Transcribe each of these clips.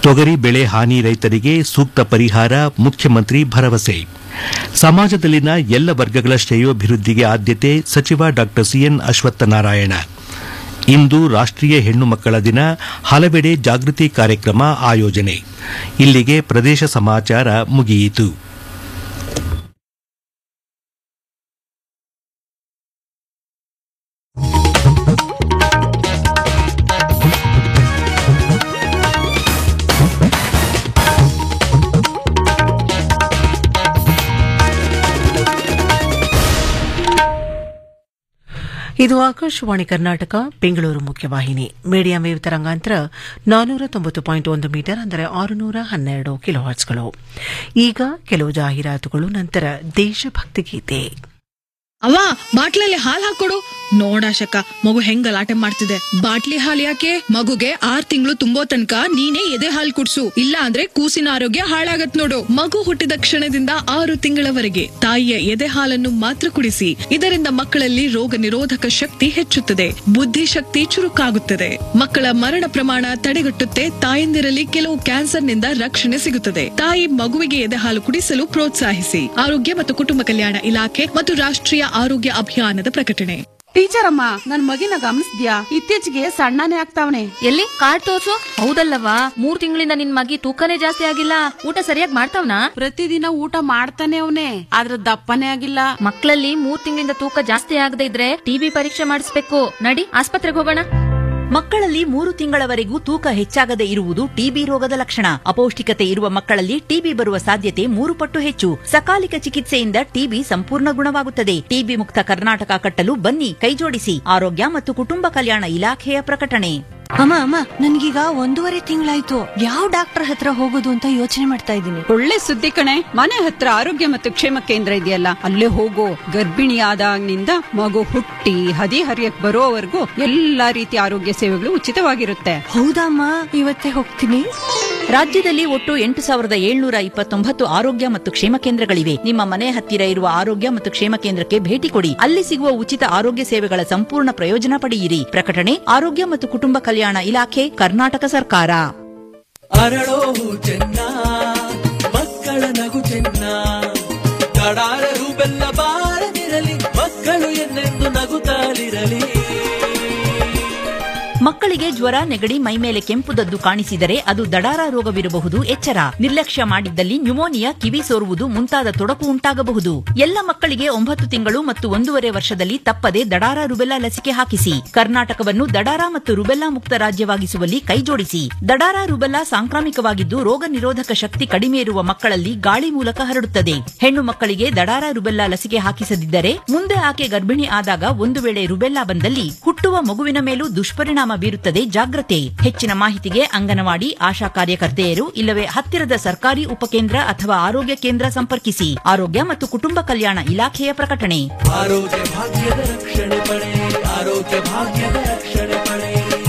ತೊಗರಿ ಬೆಳೆ ಹಾನಿ ರೈತರಿಗೆ ಸೂಕ್ತ ಪರಿಹಾರ ಮುಖ್ಯಮಂತ್ರಿ ಭರವಸೆ ಸಮಾಜದಲ್ಲಿನ ಎಲ್ಲ ವರ್ಗಗಳ ಶ್ರೇಯೋಭಿವೃದ್ಧಿಗೆ ಆದ್ಯತೆ ಸಚಿವ ಡಾ ಸಿಎನ್ ಅಶ್ವತ್ಥನಾರಾಯಣ ಇಂದು ರಾಷ್ಟೀಯ ಹೆಣ್ಣು ಮಕ್ಕಳ ದಿನ ಹಲವೆಡೆ ಜಾಗೃತಿ ಕಾರ್ಯಕ್ರಮ ಆಯೋಜನೆ ಇಲ್ಲಿಗೆ ಪ್ರದೇಶ ಸಮಾಚಾರ ಮುಗಿಯಿತು ಇದು ಆಕಾಶವಾಣಿ ಕರ್ನಾಟಕ ಬೆಂಗಳೂರು ಮುಖ್ಯವಾಹಿನಿ ಮೀಡಿಯಂ ವೇವ್ ತರಂಗಾಂತರ ನಾನೂರ ತೊಂಬತ್ತು ಪಾಯಿಂಟ್ ಒಂದು ಮೀಟರ್ ಅಂದರೆ ಆರುನೂರ ಹನ್ನೆರಡು ಕಿಲೋಹರ್ಟ್ಸ್ಗಳು ಈಗ ಕೆಲವು ಜಾಹೀರಾತುಗಳು ನಂತರ ದೇಶಭಕ್ತಿ ಗೀತೆ ಅವ್ವ ಬಾಟ್ಲಲ್ಲಿ ಹಾಲ್ ಹಾಕೊಡು ನೋಡಾಶಕ ಮಗು ಹೆಂಗ್ ಗಲಾಟೆ ಮಾಡ್ತಿದೆ ಬಾಟ್ಲಿ ಹಾಲ್ ಯಾಕೆ ಮಗುಗೆ ಆರ್ ತಿಂಗಳು ತುಂಬೋ ತನಕ ನೀನೇ ಎದೆ ಹಾಲ್ ಕುಡ್ಸು ಇಲ್ಲ ಅಂದ್ರೆ ಕೂಸಿನ ಆರೋಗ್ಯ ಹಾಳಾಗತ್ ನೋಡು ಮಗು ಹುಟ್ಟಿದ ಕ್ಷಣದಿಂದ ಆರು ತಿಂಗಳವರೆಗೆ ತಾಯಿಯ ಎದೆ ಹಾಲನ್ನು ಮಾತ್ರ ಕುಡಿಸಿ ಇದರಿಂದ ಮಕ್ಕಳಲ್ಲಿ ರೋಗ ನಿರೋಧಕ ಶಕ್ತಿ ಹೆಚ್ಚುತ್ತದೆ ಬುದ್ಧಿಶಕ್ತಿ ಚುರುಕಾಗುತ್ತದೆ ಮಕ್ಕಳ ಮರಣ ಪ್ರಮಾಣ ತಡೆಗಟ್ಟುತ್ತೆ ತಾಯಂದಿರಲ್ಲಿ ಕೆಲವು ಕ್ಯಾನ್ಸರ್ನಿಂದ ರಕ್ಷಣೆ ಸಿಗುತ್ತದೆ ತಾಯಿ ಮಗುವಿಗೆ ಎದೆ ಹಾಲು ಕುಡಿಸಲು ಪ್ರೋತ್ಸಾಹಿಸಿ ಆರೋಗ್ಯ ಮತ್ತು ಕುಟುಂಬ ಕಲ್ಯಾಣ ಇಲಾಖೆ ಮತ್ತು ರಾಷ್ಟ್ರೀಯ ಆರೋಗ್ಯ ಅಭಿಯಾನದ ಪ್ರಕಟಣೆ ಟೀಚರ್ ಅಮ್ಮ ನನ್ ಮಗಿನ ಗಮನಿಸ್ದ್ಯಾ ಇತ್ತೀಚೆಗೆ ಸಣ್ಣನೇ ಆಗ್ತಾವನೆ ಎಲ್ಲಿ ಕಾರ್ಡ್ ತೋರ್ಸು ಹೌದಲ್ಲವಾ ಮೂರ್ ತಿಂಗಳಿಂದ ನಿನ್ ಮಗಿ ತೂಕನೇ ಜಾಸ್ತಿ ಆಗಿಲ್ಲ ಊಟ ಸರಿಯಾಗಿ ಮಾಡ್ತಾವ್ನಾ ಪ್ರತಿದಿನ ಊಟ ಮಾಡ್ತಾನೆ ಅವನೇ ಆದ್ರ ದಪ್ಪನೇ ಆಗಿಲ್ಲ ಮಕ್ಕಳಲ್ಲಿ ಮೂರ್ ತಿಂಗಳಿಂದ ತೂಕ ಜಾಸ್ತಿ ಆಗದೆ ಇದ್ರೆ ಟಿಬಿ ಪರೀಕ್ಷೆ ಮಾಡಿಸ್ಬೇಕು ನಡಿ ಆಸ್ಪತ್ರೆಗೆ ಹೋಗೋಣ ಮಕ್ಕಳಲ್ಲಿ ಮೂರು ತಿಂಗಳವರೆಗೂ ತೂಕ ಹೆಚ್ಚಾಗದೆ ಇರುವುದು ಟಿಬಿ ರೋಗದ ಲಕ್ಷಣ ಅಪೌಷ್ಟಿಕತೆ ಇರುವ ಮಕ್ಕಳಲ್ಲಿ ಟಿಬಿ ಬರುವ ಸಾಧ್ಯತೆ ಮೂರು ಪಟ್ಟು ಹೆಚ್ಚು ಸಕಾಲಿಕ ಚಿಕಿತ್ಸೆಯಿಂದ ಟಿಬಿ ಸಂಪೂರ್ಣ ಗುಣವಾಗುತ್ತದೆ ಟಿಬಿ ಮುಕ್ತ ಕರ್ನಾಟಕ ಕಟ್ಟಲು ಬನ್ನಿ ಕೈಜೋಡಿಸಿ ಆರೋಗ್ಯ ಮತ್ತು ಕುಟುಂಬ ಕಲ್ಯಾಣ ಇಲಾಖೆಯ ಪ್ರಕಟಣೆ ಅಮ್ಮ ಅಮ್ಮ ನನ್ಗೀಗ ಒಂದೂವರೆ ತಿಂಗಳಾಯ್ತು ಯಾವ ಡಾಕ್ಟರ್ ಹತ್ರ ಹೋಗೋದು ಅಂತ ಯೋಚನೆ ಮಾಡ್ತಾ ಇದ್ದೀನಿ ಒಳ್ಳೆ ಸುದ್ದಿ ಕಣೆ ಮನೆ ಹತ್ರ ಆರೋಗ್ಯ ಮತ್ತು ಕ್ಷೇಮ ಕೇಂದ್ರ ಇದೆಯಲ್ಲ ಅಲ್ಲೇ ಹೋಗೋ ಗರ್ಭಿಣಿ ಆದಾಗಿನಿಂದ ಮಗು ಹುಟ್ಟಿ ಹದಿ ಹರಿಯಕ್ ಬರೋವರೆಗೂ ಎಲ್ಲಾ ರೀತಿಯ ಆರೋಗ್ಯ ಸೇವೆಗಳು ಉಚಿತವಾಗಿರುತ್ತೆ ಹೌದಮ್ಮ ಇವತ್ತೇ ಹೋಗ್ತೀನಿ ರಾಜ್ಯದಲ್ಲಿ ಒಟ್ಟು ಎಂಟು ಸಾವಿರದ ಏಳ್ನೂರ ಇಪ್ಪತ್ತೊಂಬತ್ತು ಆರೋಗ್ಯ ಮತ್ತು ಕ್ಷೇಮ ಕೇಂದ್ರಗಳಿವೆ ನಿಮ್ಮ ಮನೆ ಹತ್ತಿರ ಇರುವ ಆರೋಗ್ಯ ಮತ್ತು ಕ್ಷೇಮ ಕೇಂದ್ರಕ್ಕೆ ಭೇಟಿ ಕೊಡಿ ಅಲ್ಲಿ ಸಿಗುವ ಉಚಿತ ಆರೋಗ್ಯ ಸೇವೆಗಳ ಸಂಪೂರ್ಣ ಪ್ರಯೋಜನ ಪಡೆಯಿರಿ ಪ್ರಕಟಣೆ ಆರೋಗ್ಯ ಮತ್ತು ಕುಟುಂಬ ಕಲ್ಯಾಣ ಇಲಾಖೆ ಕರ್ನಾಟಕ ಸರ್ಕಾರ ಅರಳೋ ಚೆನ್ನ ಮಕ್ಕಳ ನಗು ಚೆನ್ನ ಕಡಾರರು ಬೆಲ್ಲ ಬಾರದಿರಲಿ ಮಕ್ಕಳು ಎನ್ನೆಂದು ನಗುತ್ತಾಲಿರಲಿ ಮಕ್ಕಳಿಗೆ ಜ್ವರ ನೆಗಡಿ ಮೈಮೇಲೆ ಕೆಂಪುದದ್ದು ಕಾಣಿಸಿದರೆ ಅದು ದಡಾರ ರೋಗವಿರಬಹುದು ಎಚ್ಚರ ನಿರ್ಲಕ್ಷ್ಯ ಮಾಡಿದ್ದಲ್ಲಿ ನ್ಯುಮೋನಿಯಾ ಕಿವಿ ಸೋರುವುದು ಮುಂತಾದ ತೊಡಕು ಉಂಟಾಗಬಹುದು ಎಲ್ಲ ಮಕ್ಕಳಿಗೆ ಒಂಬತ್ತು ತಿಂಗಳು ಮತ್ತು ಒಂದೂವರೆ ವರ್ಷದಲ್ಲಿ ತಪ್ಪದೆ ದಡಾರ ರುಬೆಲ್ಲಾ ಲಸಿಕೆ ಹಾಕಿಸಿ ಕರ್ನಾಟಕವನ್ನು ದಡಾರ ಮತ್ತು ರುಬೆಲ್ಲಾ ಮುಕ್ತ ರಾಜ್ಯವಾಗಿಸುವಲ್ಲಿ ಕೈಜೋಡಿಸಿ ದಡಾರ ರುಬೆಲ್ಲಾ ಸಾಂಕ್ರಾಮಿಕವಾಗಿದ್ದು ರೋಗ ನಿರೋಧಕ ಶಕ್ತಿ ಕಡಿಮೆ ಇರುವ ಮಕ್ಕಳಲ್ಲಿ ಗಾಳಿ ಮೂಲಕ ಹರಡುತ್ತದೆ ಹೆಣ್ಣು ಮಕ್ಕಳಿಗೆ ದಡಾರ ರುಬೆಲ್ಲಾ ಲಸಿಕೆ ಹಾಕಿಸದಿದ್ದರೆ ಮುಂದೆ ಆಕೆ ಗರ್ಭಿಣಿ ಆದಾಗ ಒಂದು ವೇಳೆ ರುಬೆಲ್ಲಾ ಬಂದಲ್ಲಿ ಹುಟ್ಟುವ ಮಗುವಿನ ಮೇಲೂ ದುಷ್ಪರಿಣಾಮ ಬೀರುತ್ತದೆ ಜಾಗ್ರತೆ ಹೆಚ್ಚಿನ ಮಾಹಿತಿಗೆ ಅಂಗನವಾಡಿ ಆಶಾ ಕಾರ್ಯಕರ್ತೆಯರು ಇಲ್ಲವೇ ಹತ್ತಿರದ ಸರ್ಕಾರಿ ಉಪಕೇಂದ್ರ ಅಥವಾ ಆರೋಗ್ಯ ಕೇಂದ್ರ ಸಂಪರ್ಕಿಸಿ ಆರೋಗ್ಯ ಮತ್ತು ಕುಟುಂಬ ಕಲ್ಯಾಣ ಇಲಾಖೆಯ ಪ್ರಕಟಣೆ ಆರೋಗ್ಯ ಭಾಗ್ಯದ ರಕ್ಷಣೆ ಪಡೆ ಆರೋಗ್ಯ ಭಾಗ್ಯದ ರಕ್ಷಣೆ ಪಡೆ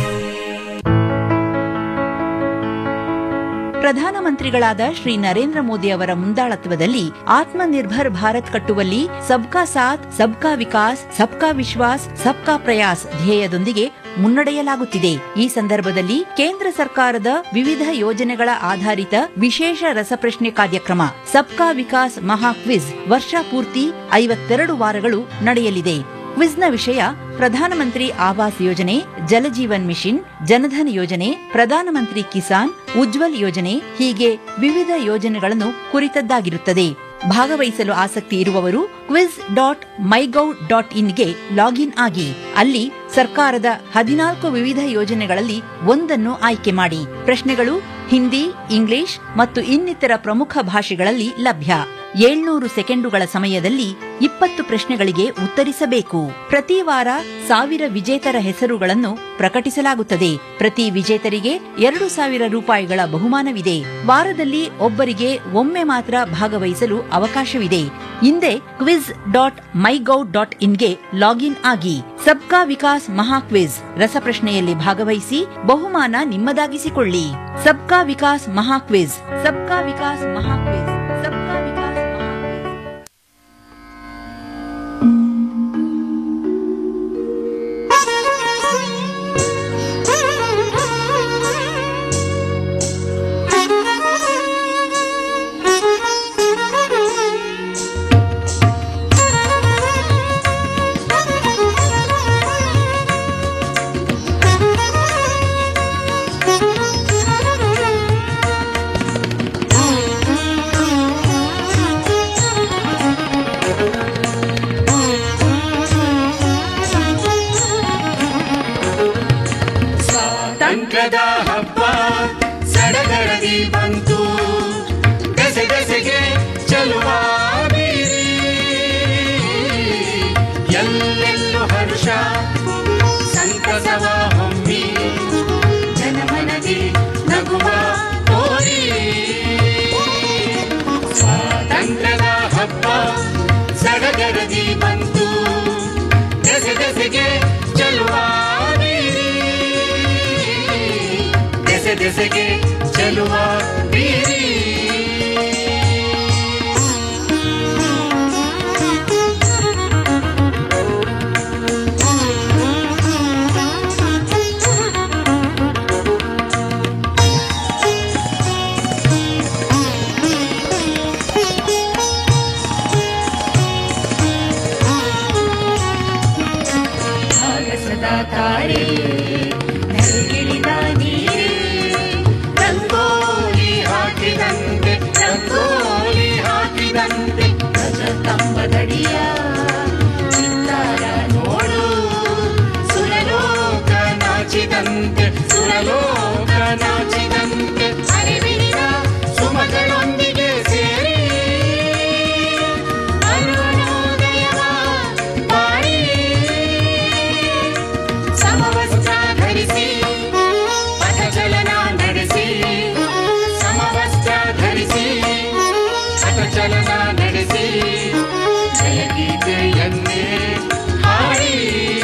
ಪ್ರಧಾನಮಂತ್ರಿಗಳಾದ ಶ್ರೀ ನರೇಂದ್ರ ಮೋದಿ ಅವರ ಮುಂದಾಳತ್ವದಲ್ಲಿ ಆತ್ಮನಿರ್ಭರ್ ಭಾರತ್ ಕಟ್ಟುವಲ್ಲಿ ಸಬ್ಕಾ ಸಾಥ್ ಸಬ್ಕಾ ವಿಕಾಸ್ ಸಬ್ಕಾ ವಿಶ್ವಾಸ್ ಸಬ್ಕಾ ಪ್ರಯಾಸ್ ಧ್ಯೇಯದೊಂದಿಗೆ ಮುನ್ನಡೆಯಲಾಗುತ್ತಿದೆ ಈ ಸಂದರ್ಭದಲ್ಲಿ ಕೇಂದ್ರ ಸರ್ಕಾರದ ವಿವಿಧ ಯೋಜನೆಗಳ ಆಧಾರಿತ ವಿಶೇಷ ರಸಪ್ರಶ್ನೆ ಕಾರ್ಯಕ್ರಮ ಸಬ್ಕಾ ವಿಕಾಸ್ ಮಹಾ ಕ್ವಿಜ್ ವರ್ಷ ಪೂರ್ತಿ ಐವತ್ತೆರಡು ವಾರಗಳು ನಡೆಯಲಿದೆ ಕ್ವಿಜ್ನ ವಿಷಯ ಪ್ರಧಾನಮಂತ್ರಿ ಆವಾಸ್ ಯೋಜನೆ ಜಲಜೀವನ್ ಮಿಷನ್ ಜನಧನ್ ಯೋಜನೆ ಪ್ರಧಾನಮಂತ್ರಿ ಕಿಸಾನ್ ಉಜ್ವಲ್ ಯೋಜನೆ ಹೀಗೆ ವಿವಿಧ ಯೋಜನೆಗಳನ್ನು ಕುರಿತದ್ದಾಗಿರುತ್ತದೆ ಭಾಗವಹಿಸಲು ಆಸಕ್ತಿ ಇರುವವರು ಕ್ವಿಜ್ ಡಾಟ್ ಮೈಗೌ ಡಾಟ್ ಇನ್ಗೆ ಲಾಗಿನ್ ಆಗಿ ಅಲ್ಲಿ ಸರ್ಕಾರದ ಹದಿನಾಲ್ಕು ವಿವಿಧ ಯೋಜನೆಗಳಲ್ಲಿ ಒಂದನ್ನು ಆಯ್ಕೆ ಮಾಡಿ ಪ್ರಶ್ನೆಗಳು ಹಿಂದಿ ಇಂಗ್ಲಿಷ್ ಮತ್ತು ಇನ್ನಿತರ ಪ್ರಮುಖ ಭಾಷೆಗಳಲ್ಲಿ ಲಭ್ಯ ಏಳ್ನೂರು ಸೆಕೆಂಡುಗಳ ಸಮಯದಲ್ಲಿ ಇಪ್ಪತ್ತು ಪ್ರಶ್ನೆಗಳಿಗೆ ಉತ್ತರಿಸಬೇಕು ಪ್ರತಿ ವಾರ ಸಾವಿರ ವಿಜೇತರ ಹೆಸರುಗಳನ್ನು ಪ್ರಕಟಿಸಲಾಗುತ್ತದೆ ಪ್ರತಿ ವಿಜೇತರಿಗೆ ಎರಡು ಸಾವಿರ ರೂಪಾಯಿಗಳ ಬಹುಮಾನವಿದೆ ವಾರದಲ್ಲಿ ಒಬ್ಬರಿಗೆ ಒಮ್ಮೆ ಮಾತ್ರ ಭಾಗವಹಿಸಲು ಅವಕಾಶವಿದೆ ಹಿಂದೆ ಕ್ವಿಜ್ ಡಾಟ್ ಮೈಗೌ ಡಾಟ್ ಇನ್ಗೆ ಲಾಗಿನ್ ಆಗಿ ಸಬ್ಕಾ ವಿಕಾಸ್ ಮಹಾ ಕ್ವಿಜ್ ರಸಪ್ರಶ್ನೆಯಲ್ಲಿ ಭಾಗವಹಿಸಿ ಬಹುಮಾನ ನಿಮ್ಮದಾಗಿಸಿಕೊಳ್ಳಿ ಸಬ್ಕಾ ವಿಕಾಸ್ ಮಹಾ ಕ್ವಿಜ್ ಸಬ್ಕಾ ವಿಕಾಸ್ ಮಹಾ ಕ್ವಿಜ್ ಸಬ್ಕಾ ವಿಕಾಸ್ ಮಹಾ ಕ್ವಿಜ್ ದೆಸೆಗೆ ಚೆಲುವ ಬೀರಿ ಆಗಸದ ತಾರೆ ನಲ್ಗಿಳಿದ ನೀರೇ ರಂಗೋಲಿ ಹಾಕಿದಂತೆ ರಂಗೋಲಿ ಹಾಕಿದಂತೆ ಗಜ ಕಂಬದಡಿಯ ಚಿತ್ತಾರ ನೋಡು ಸುರಲೋಕ ನಾಚಿದಂತೆ ಸುರಲೋಕ ನಾಚಿದಂತೆ ಅರಿವಿನ ಸುಮಗಳೊಂದಿಗೆ ಸೇರಿ ಅರುಣೋದಯವ ಬಾರಿ ಸಮವಸ್ತ್ರ ಧರಿಸಿ ಪಥಚಲನ ನಡೆಸಿ ಸಮವಸ್ತ್ರ ಧರಿಸಿ ಪಥಚಲನ ನಡೆಸಿ ಜಯಗೀತೆಯನ್ನೇ ಹಾಡಿ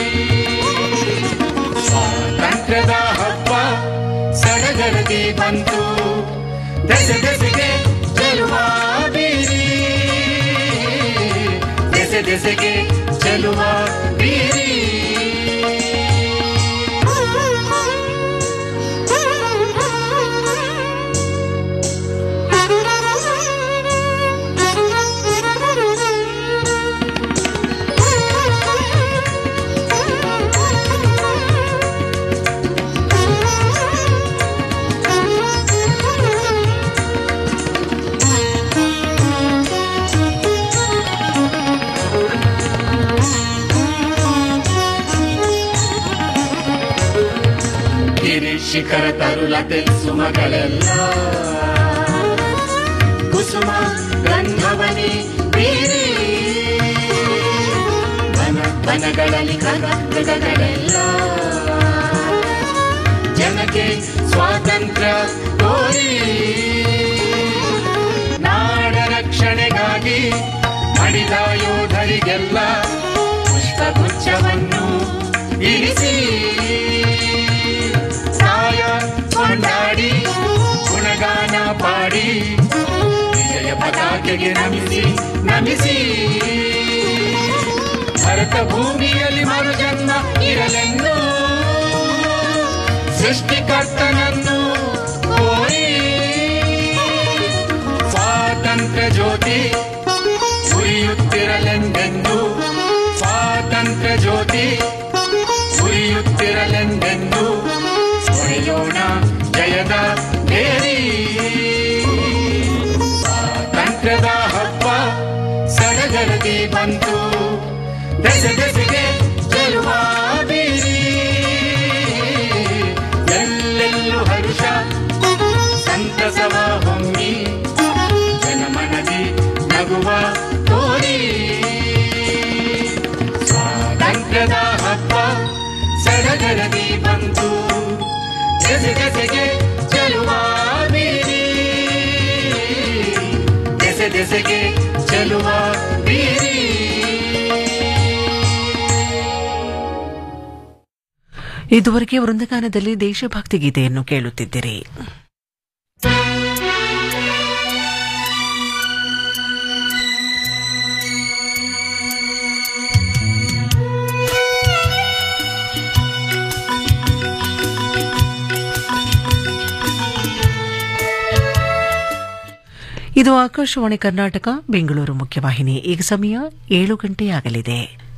ಸ್ವಾತಂತ್ರ್ಯದ ಹಬ್ಬ ಸಡಗರದಿ ಬಂತು ದೆಸೆ ದೆಸೆಗೆ ಚೆಲುವ ಬೀರಿ ದೆಸೆ ದೆಸೆಗೆ ಚೆಲುವ ಬೀರಿ ಗಿರಿ ಶಿಖರ ತರುಲತೆ ಸುಮಗಳೆಲ್ಲ ಕುಸುಮ ಗಂಧವನಿ ಬೀರಿ ವನ ವನಗಳಲ್ಲಿ ಖಗ ಮೃಗಗಳೆಲ್ಲ ಜನಕ್ಕೆ ಸ್ವಾತಂತ್ರ್ಯ ಕೋರಿ ನಾಡ ರಕ್ಷಣೆಗಾಗಿ ಮಡಿದ ಯೋಧರಿಗೆಲ್ಲ ಪುಷ್ಪಗುಚ್ಛವನ್ನು ಇರಿಸಿ ಸಾಯ ಕೊಂಡಾಡಿ ಗುಣಗಾನ ಪಾಡಿ ವಿಜಯ ಪತಾಕೆಗೆ ನಮಿಸಿ ನಮಿಸಿ ಭರತ ಭೂಮಿಯಲ್ಲಿ ಮರುಜನ್ಮ ಇರಲೆಂದು ಸೃಷ್ಟಿಕರ್ತನನ್ನು ಕೋರಿ ಸ್ವಾತಂತ್ರ್ಯ ಜ್ಯೋತಿ ಉರಿಯುತ್ತಿರಲೆಂದೆಂದು ಸ್ವಾತಂತ್ರ್ಯ ಜ್ಯೋತಿ ಉರಿಯುತ್ತಿರಲೆಂದೆಂದು ಹೊಳೆಯೋಣ ಜಯದ ಬೇರಿ ಸ್ವಾತಂತ್ರ್ಯದ ಹಬ್ಬ ಸಡಗರದಿ ಬಂತು ದೆಸೆ ದೆಸೆಗೆ ಚೆಲುವ ಬೀರಿ ಎಲ್ಲೆಲ್ಲೂ ಹರುಷ ಸಂತಸವ ಹೊಮ್ಮಿ ಜನಮನದಿ ನಗುವ ತೋರಿ ಸ್ವಾತಂತ್ರ್ಯದ ಹಬ್ಬ ಸಡಗರದಿ ಬಂತು ದೆಸೆ ದೆಸೆಗೆ ಚೆಲುವ ಬೀರಿ ದೆಸೆ ದೆಸೆಗೆ ಚೆಲುವ ಬೀರಿ ಇದುವರೆಗೆ ವೃಂದಗಾನದಲ್ಲಿ ದೇಶಭಕ್ತಿ ಗೀತೆಯನ್ನು ಕೇಳುತ್ತಿದ್ದಿರಿ ಇದು ಆಕಾಶವಾಣಿ ಕರ್ನಾಟಕ ಬೆಂಗಳೂರು ಮುಖ್ಯವಾಹಿನಿ ಈಗ ಸಮಯ ಏಳು ಗಂಟೆಯಾಗಲಿದೆ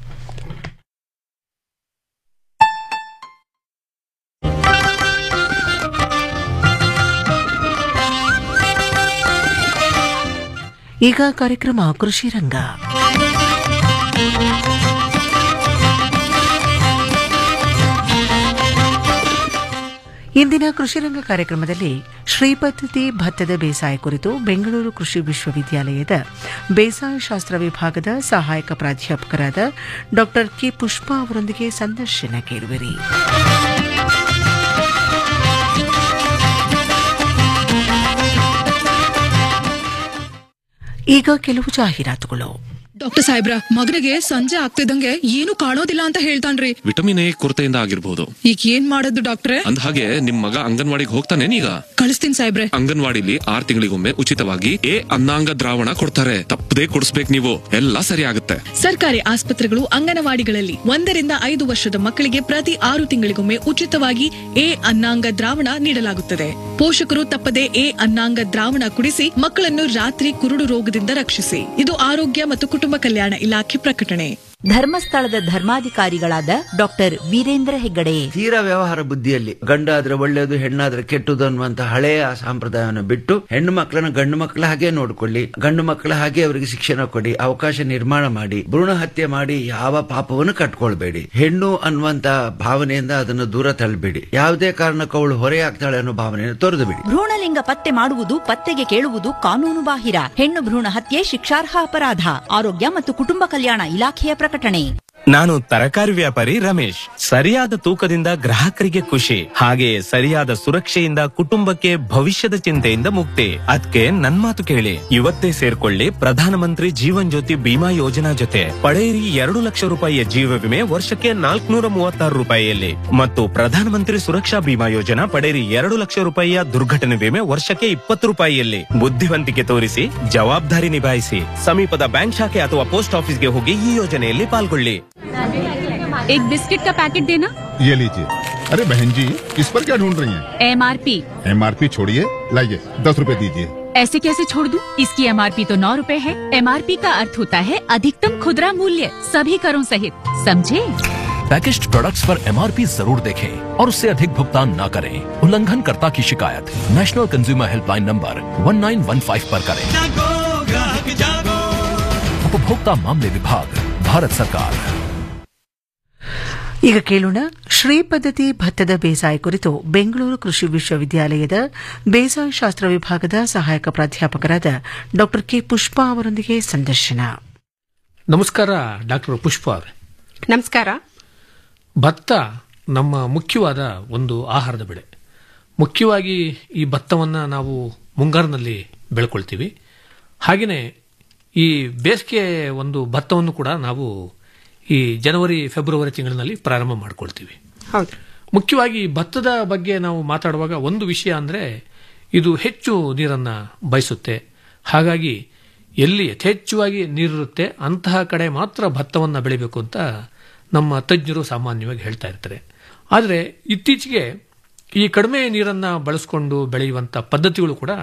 ಈಗ ಕಾರ್ಯಕ್ರಮ ಕೃಷಿ ರಂಗ ಇಂದಿನ ಕೃಷಿ ರಂಗ ಕಾರ್ಯಕ್ರಮದಲ್ಲಿ ಶ್ರೀಪದ್ಧತಿ ಭತ್ತದ ಬೇಸಾಯ ಕುರಿತು ಬೆಂಗಳೂರು ಕೃಷಿ ವಿಶ್ವವಿದ್ಯಾಲಯದ ಬೇಸಾಯ ಶಾಸ್ತ್ರ ವಿಭಾಗದ ಸಹಾಯಕ ಪ್ರಾಧ್ಯಾಪಕರಾದ ಡಾ ಕೆ ಪುಷ್ಪಾ ಅವರೊಂದಿಗೆ ಸಂದರ್ಶನ ಕೇಳುವಿರಿ ಈಗ ಕೆಲವು ಜಾಹೀರಾತುಗಳು ಡಾಕ್ಟರ್ ಸಾಹೇಬ್ರ ಮಗನಿಗೆ ಸಂಜೆ ಆಗ್ತಿದಂಗೆ ಏನು ಕಾಣೋದಿಲ್ಲ ಅಂತ ಹೇಳ್ತಾನ್ರಿ ವಿಟಮಿನ್ ಎ ಕೊರತೆಯಿಂದ ಆಗಿರ್ಬೋದು ಈಗ ಏನ್ ಮಾಡೋದು ಡಾಕ್ಟ್ರೆ ಅಂದ ಹಾಗೆ ನಿಮ್ ಮಗ ಅಂಗನವಾಡಿಗೆ ಹೋಗ್ತಾನೇನೀಗ ಕಳಿಸ್ತೀನಿ ಸಾಹೇಬ್ರೆ ಅಂಗನವಾಡಿಲಿ ಆರ್ ತಿಂಗಳಿಗೊಮ್ಮೆ ಉಚಿತವಾಗಿ ಎ ಅನ್ನಾಂಗ ದ್ರಾವಣ ಕೊಡ್ತಾರೆ ತಪ್ಪದೇ ಕೊಡಿಸ್ಬೇಕು ನೀವು ಎಲ್ಲ ಸರಿ ಆಗುತ್ತೆ ಸರ್ಕಾರಿ ಆಸ್ಪತ್ರೆಗಳು ಅಂಗನವಾಡಿಗಳಲ್ಲಿ ಒಂದರಿಂದ ಐದು ವರ್ಷದ ಮಕ್ಕಳಿಗೆ ಪ್ರತಿ ಆರು ತಿಂಗಳಿಗೊಮ್ಮೆ ಉಚಿತವಾಗಿ ಎ ಅನ್ನಾಂಗ ದ್ರಾವಣ ನೀಡಲಾಗುತ್ತದೆ ಪೋಷಕರು ತಪ್ಪದೆ ಎ ಅನ್ನಾಂಗ ದ್ರಾವಣ ಕುಡಿಸಿ ಮಕ್ಕಳನ್ನು ರಾತ್ರಿ ಕುರುಡು ರೋಗದಿಂದ ರಕ್ಷಿಸಿ ಇದು ಆರೋಗ್ಯ ಮತ್ತು ಕುಟುಂಬ ಕಲ್ಯಾಣ ಇಲಾಖೆ ಪ್ರಕಟಣೆ ಧರ್ಮಸ್ಥಳದ ಧರ್ಮಾಧಿಕಾರಿಗಳಾದ ಡಾಕ್ಟರ್ ವೀರೇಂದ್ರ ಹೆಗ್ಗಡೆ ತೀರಾ ವ್ಯವಹಾರ ಬುದ್ಧಿಯಲ್ಲಿ ಗಂಡಾದ್ರೆ ಒಳ್ಳೆಯದು ಹೆಣ್ಣಾದ್ರೆ ಕೆಟ್ಟದು ಅನ್ನುವಂತ ಹಳೆಯ ಸಂಪ್ರದಾಯವನ್ನು ಬಿಟ್ಟು ಹೆಣ್ಣು ಮಕ್ಕಳನ್ನ ಗಂಡು ಮಕ್ಕಳ ಹಾಗೆ ನೋಡ್ಕೊಳ್ಳಿ ಗಂಡು ಮಕ್ಕಳ ಹಾಗೆ ಅವರಿಗೆ ಶಿಕ್ಷಣ ಕೊಡಿ ಅವಕಾಶ ನಿರ್ಮಾಣ ಮಾಡಿ ಭ್ರೂಣ ಹತ್ಯೆ ಮಾಡಿ ಯಾವ ಪಾಪವನ್ನು ಕಟ್ಕೊಳ್ಬೇಡಿ ಹೆಣ್ಣು ಅನ್ನುವಂತ ಭಾವನೆಯಿಂದ ಅದನ್ನು ದೂರ ತಳ್ಳಬೇಡಿ ಯಾವುದೇ ಕಾರಣಕ್ಕೂ ಅವಳು ಹೊರೆಯಾಗ್ತಾಳೆ ಅನ್ನೋ ಭಾವನೆಯನ್ನು ತೊರೆದು ಬಿಡಿ ಭ್ರೂಣಲಿಂಗ ಪತ್ತೆ ಮಾಡುವುದು ಪತ್ತೆಗೆ ಕೇಳುವುದು ಕಾನೂನು ಬಾಹಿರ ಹೆಣ್ಣು ಭ್ರೂಣ ಹತ್ಯೆ ಶಿಕ್ಷಾರ್ಹ ಅಪರಾಧ ಆರೋಗ್ಯ ಮತ್ತು ಕುಟುಂಬ ಕಲ್ಯಾಣ ಇಲಾಖೆಯ ಪ್ರಕಟಣೆ ನಾನು ತರಕಾರಿ ವ್ಯಾಪಾರಿ ರಮೇಶ್ ಸರಿಯಾದ ತೂಕದಿಂದ ಗ್ರಾಹಕರಿಗೆ ಖುಷಿ ಹಾಗೆಯೇ ಸರಿಯಾದ ಸುರಕ್ಷೆಯಿಂದ ಕುಟುಂಬಕ್ಕೆ ಭವಿಷ್ಯದ ಚಿಂತೆಯಿಂದ ಮುಕ್ತಿ ಅದಕ್ಕೆ ನನ್ ಮಾತು ಕೇಳಿ ಇವತ್ತೇ ಸೇರ್ಕೊಳ್ಳಿ ಪ್ರಧಾನಮಂತ್ರಿ ಜೀವನ್ ಜ್ಯೋತಿ ಬಿಮಾ ಯೋಜನಾ ಜೊತೆ ಪಡೆಯಿರಿ ಎರಡು ಲಕ್ಷ ರೂಪಾಯಿಯ ಜೀವ ವಿಮೆ ವರ್ಷಕ್ಕೆ ನಾಲ್ಕುನೂರ ಮೂವತ್ತಾರು ರೂಪಾಯಿಯಲ್ಲಿ ಮತ್ತು ಪ್ರಧಾನಮಂತ್ರಿ ಸುರಕ್ಷಾ ಬಿಮಾ ಯೋಜನಾ ಪಡೆಯಿರಿ ಎರಡು ಲಕ್ಷ ರೂಪಾಯಿಯ ದುರ್ಘಟನೆ ವಿಮೆ ವರ್ಷಕ್ಕೆ ಇಪ್ಪತ್ತು ರೂಪಾಯಿಯಲ್ಲಿ ಬುದ್ಧಿವಂತಿಕೆ ತೋರಿಸಿ ಜವಾಬ್ದಾರಿ ನಿಭಾಯಿಸಿ ಸಮೀಪದ ಬ್ಯಾಂಕ್ ಶಾಖೆ ಅಥವಾ ಪೋಸ್ಟ್ ಆಫೀಸ್ಗೆ ಹೋಗಿ ಈ ಯೋಜನೆಯಲ್ಲಿ ಪಾಲ್ಗೊಳ್ಳಿ एक बिस्किट का पैकेट देना ये लीजिए अरे बहन जी इस पर क्या ढूंढ रही हैं? एमआरपी एमआरपी छोड़िए लाइए दस रुपए दीजिए ऐसे कैसे छोड़ दूं? इसकी एमआरपी तो नौ रूपए है एमआरपी का अर्थ होता है अधिकतम खुदरा मूल्य सभी करों सहित समझे पैकेज्ड प्रोडक्ट्स पर एमआरपी जरूर देखें और उससे अधिक भुगतान न करें उल्लंघनकर्ता की शिकायत नेशनल कंज्यूमर हेल्पलाइन नंबर 1915 पर करें उपभोक्ता मामले विभाग भारत सरकार ಈಗ ಕೇಳೋಣ ಶ್ರೀ ಪದ್ಧತಿ ಭತ್ತದ ಬೇಸಾಯ ಕುರಿತು ಬೆಂಗಳೂರು ಕೃಷಿ ವಿಶ್ವವಿದ್ಯಾಲಯದ ಬೇಸಾಯ ಶಾಸ್ತ್ರ ವಿಭಾಗದ ಸಹಾಯಕ ಪ್ರಾಧ್ಯಾಪಕರಾದ ಡಾ ಕೆ ಪುಷ್ಪಾ ಅವರೊಂದಿಗೆ ಸಂದರ್ಶನ ನಮಸ್ಕಾರ ಡಾಕ್ಟರ್ ಪುಷ್ಪ ಅವರೇ ನಮಸ್ಕಾರ ಭತ್ತ ನಮ್ಮ ಮುಖ್ಯವಾದ ಒಂದು ಆಹಾರದ ಬೆಳೆ ಮುಖ್ಯವಾಗಿ ಈ ಭತ್ತವನ್ನು ನಾವು ಮುಂಗಾರಿನಲ್ಲಿ ಬೆಳ್ಕೊಳ್ತೀವಿ ಹಾಗೆಯೇ ಈ ಬೇಸಿಗೆ ಒಂದು ಭತ್ತವನ್ನು ಕೂಡ ನಾವು ಈ ಜನವರಿ ಫೆಬ್ರವರಿ ತಿಂಗಳಿನಲ್ಲಿ ಪ್ರಾರಂಭ ಮಾಡ್ಕೊಳ್ತೀವಿ ಹೌದು ಮುಖ್ಯವಾಗಿ ಭತ್ತದ ಬಗ್ಗೆ ನಾವು ಮಾತಾಡುವಾಗ ಒಂದು ವಿಷಯ ಅಂದರೆ ಇದು ಹೆಚ್ಚು ನೀರನ್ನು ಬಯಸುತ್ತೆ ಹಾಗಾಗಿ ಎಲ್ಲಿ ಯಥೇಚ್ಛವಾಗಿ ನೀರಿರುತ್ತೆ ಅಂತಹ ಕಡೆ ಮಾತ್ರ ಭತ್ತವನ್ನು ಬೆಳಿಬೇಕು ಅಂತ ನಮ್ಮ ತಜ್ಞರು ಸಾಮಾನ್ಯವಾಗಿ ಹೇಳ್ತಾ ಇರ್ತಾರೆ ಆದರೆ ಇತ್ತೀಚೆಗೆ ಈ ಕಡಿಮೆ ನೀರನ್ನು ಬಳಸಿಕೊಂಡು ಬೆಳೆಯುವಂಥ ಪದ್ಧತಿಗಳು ಕೂಡ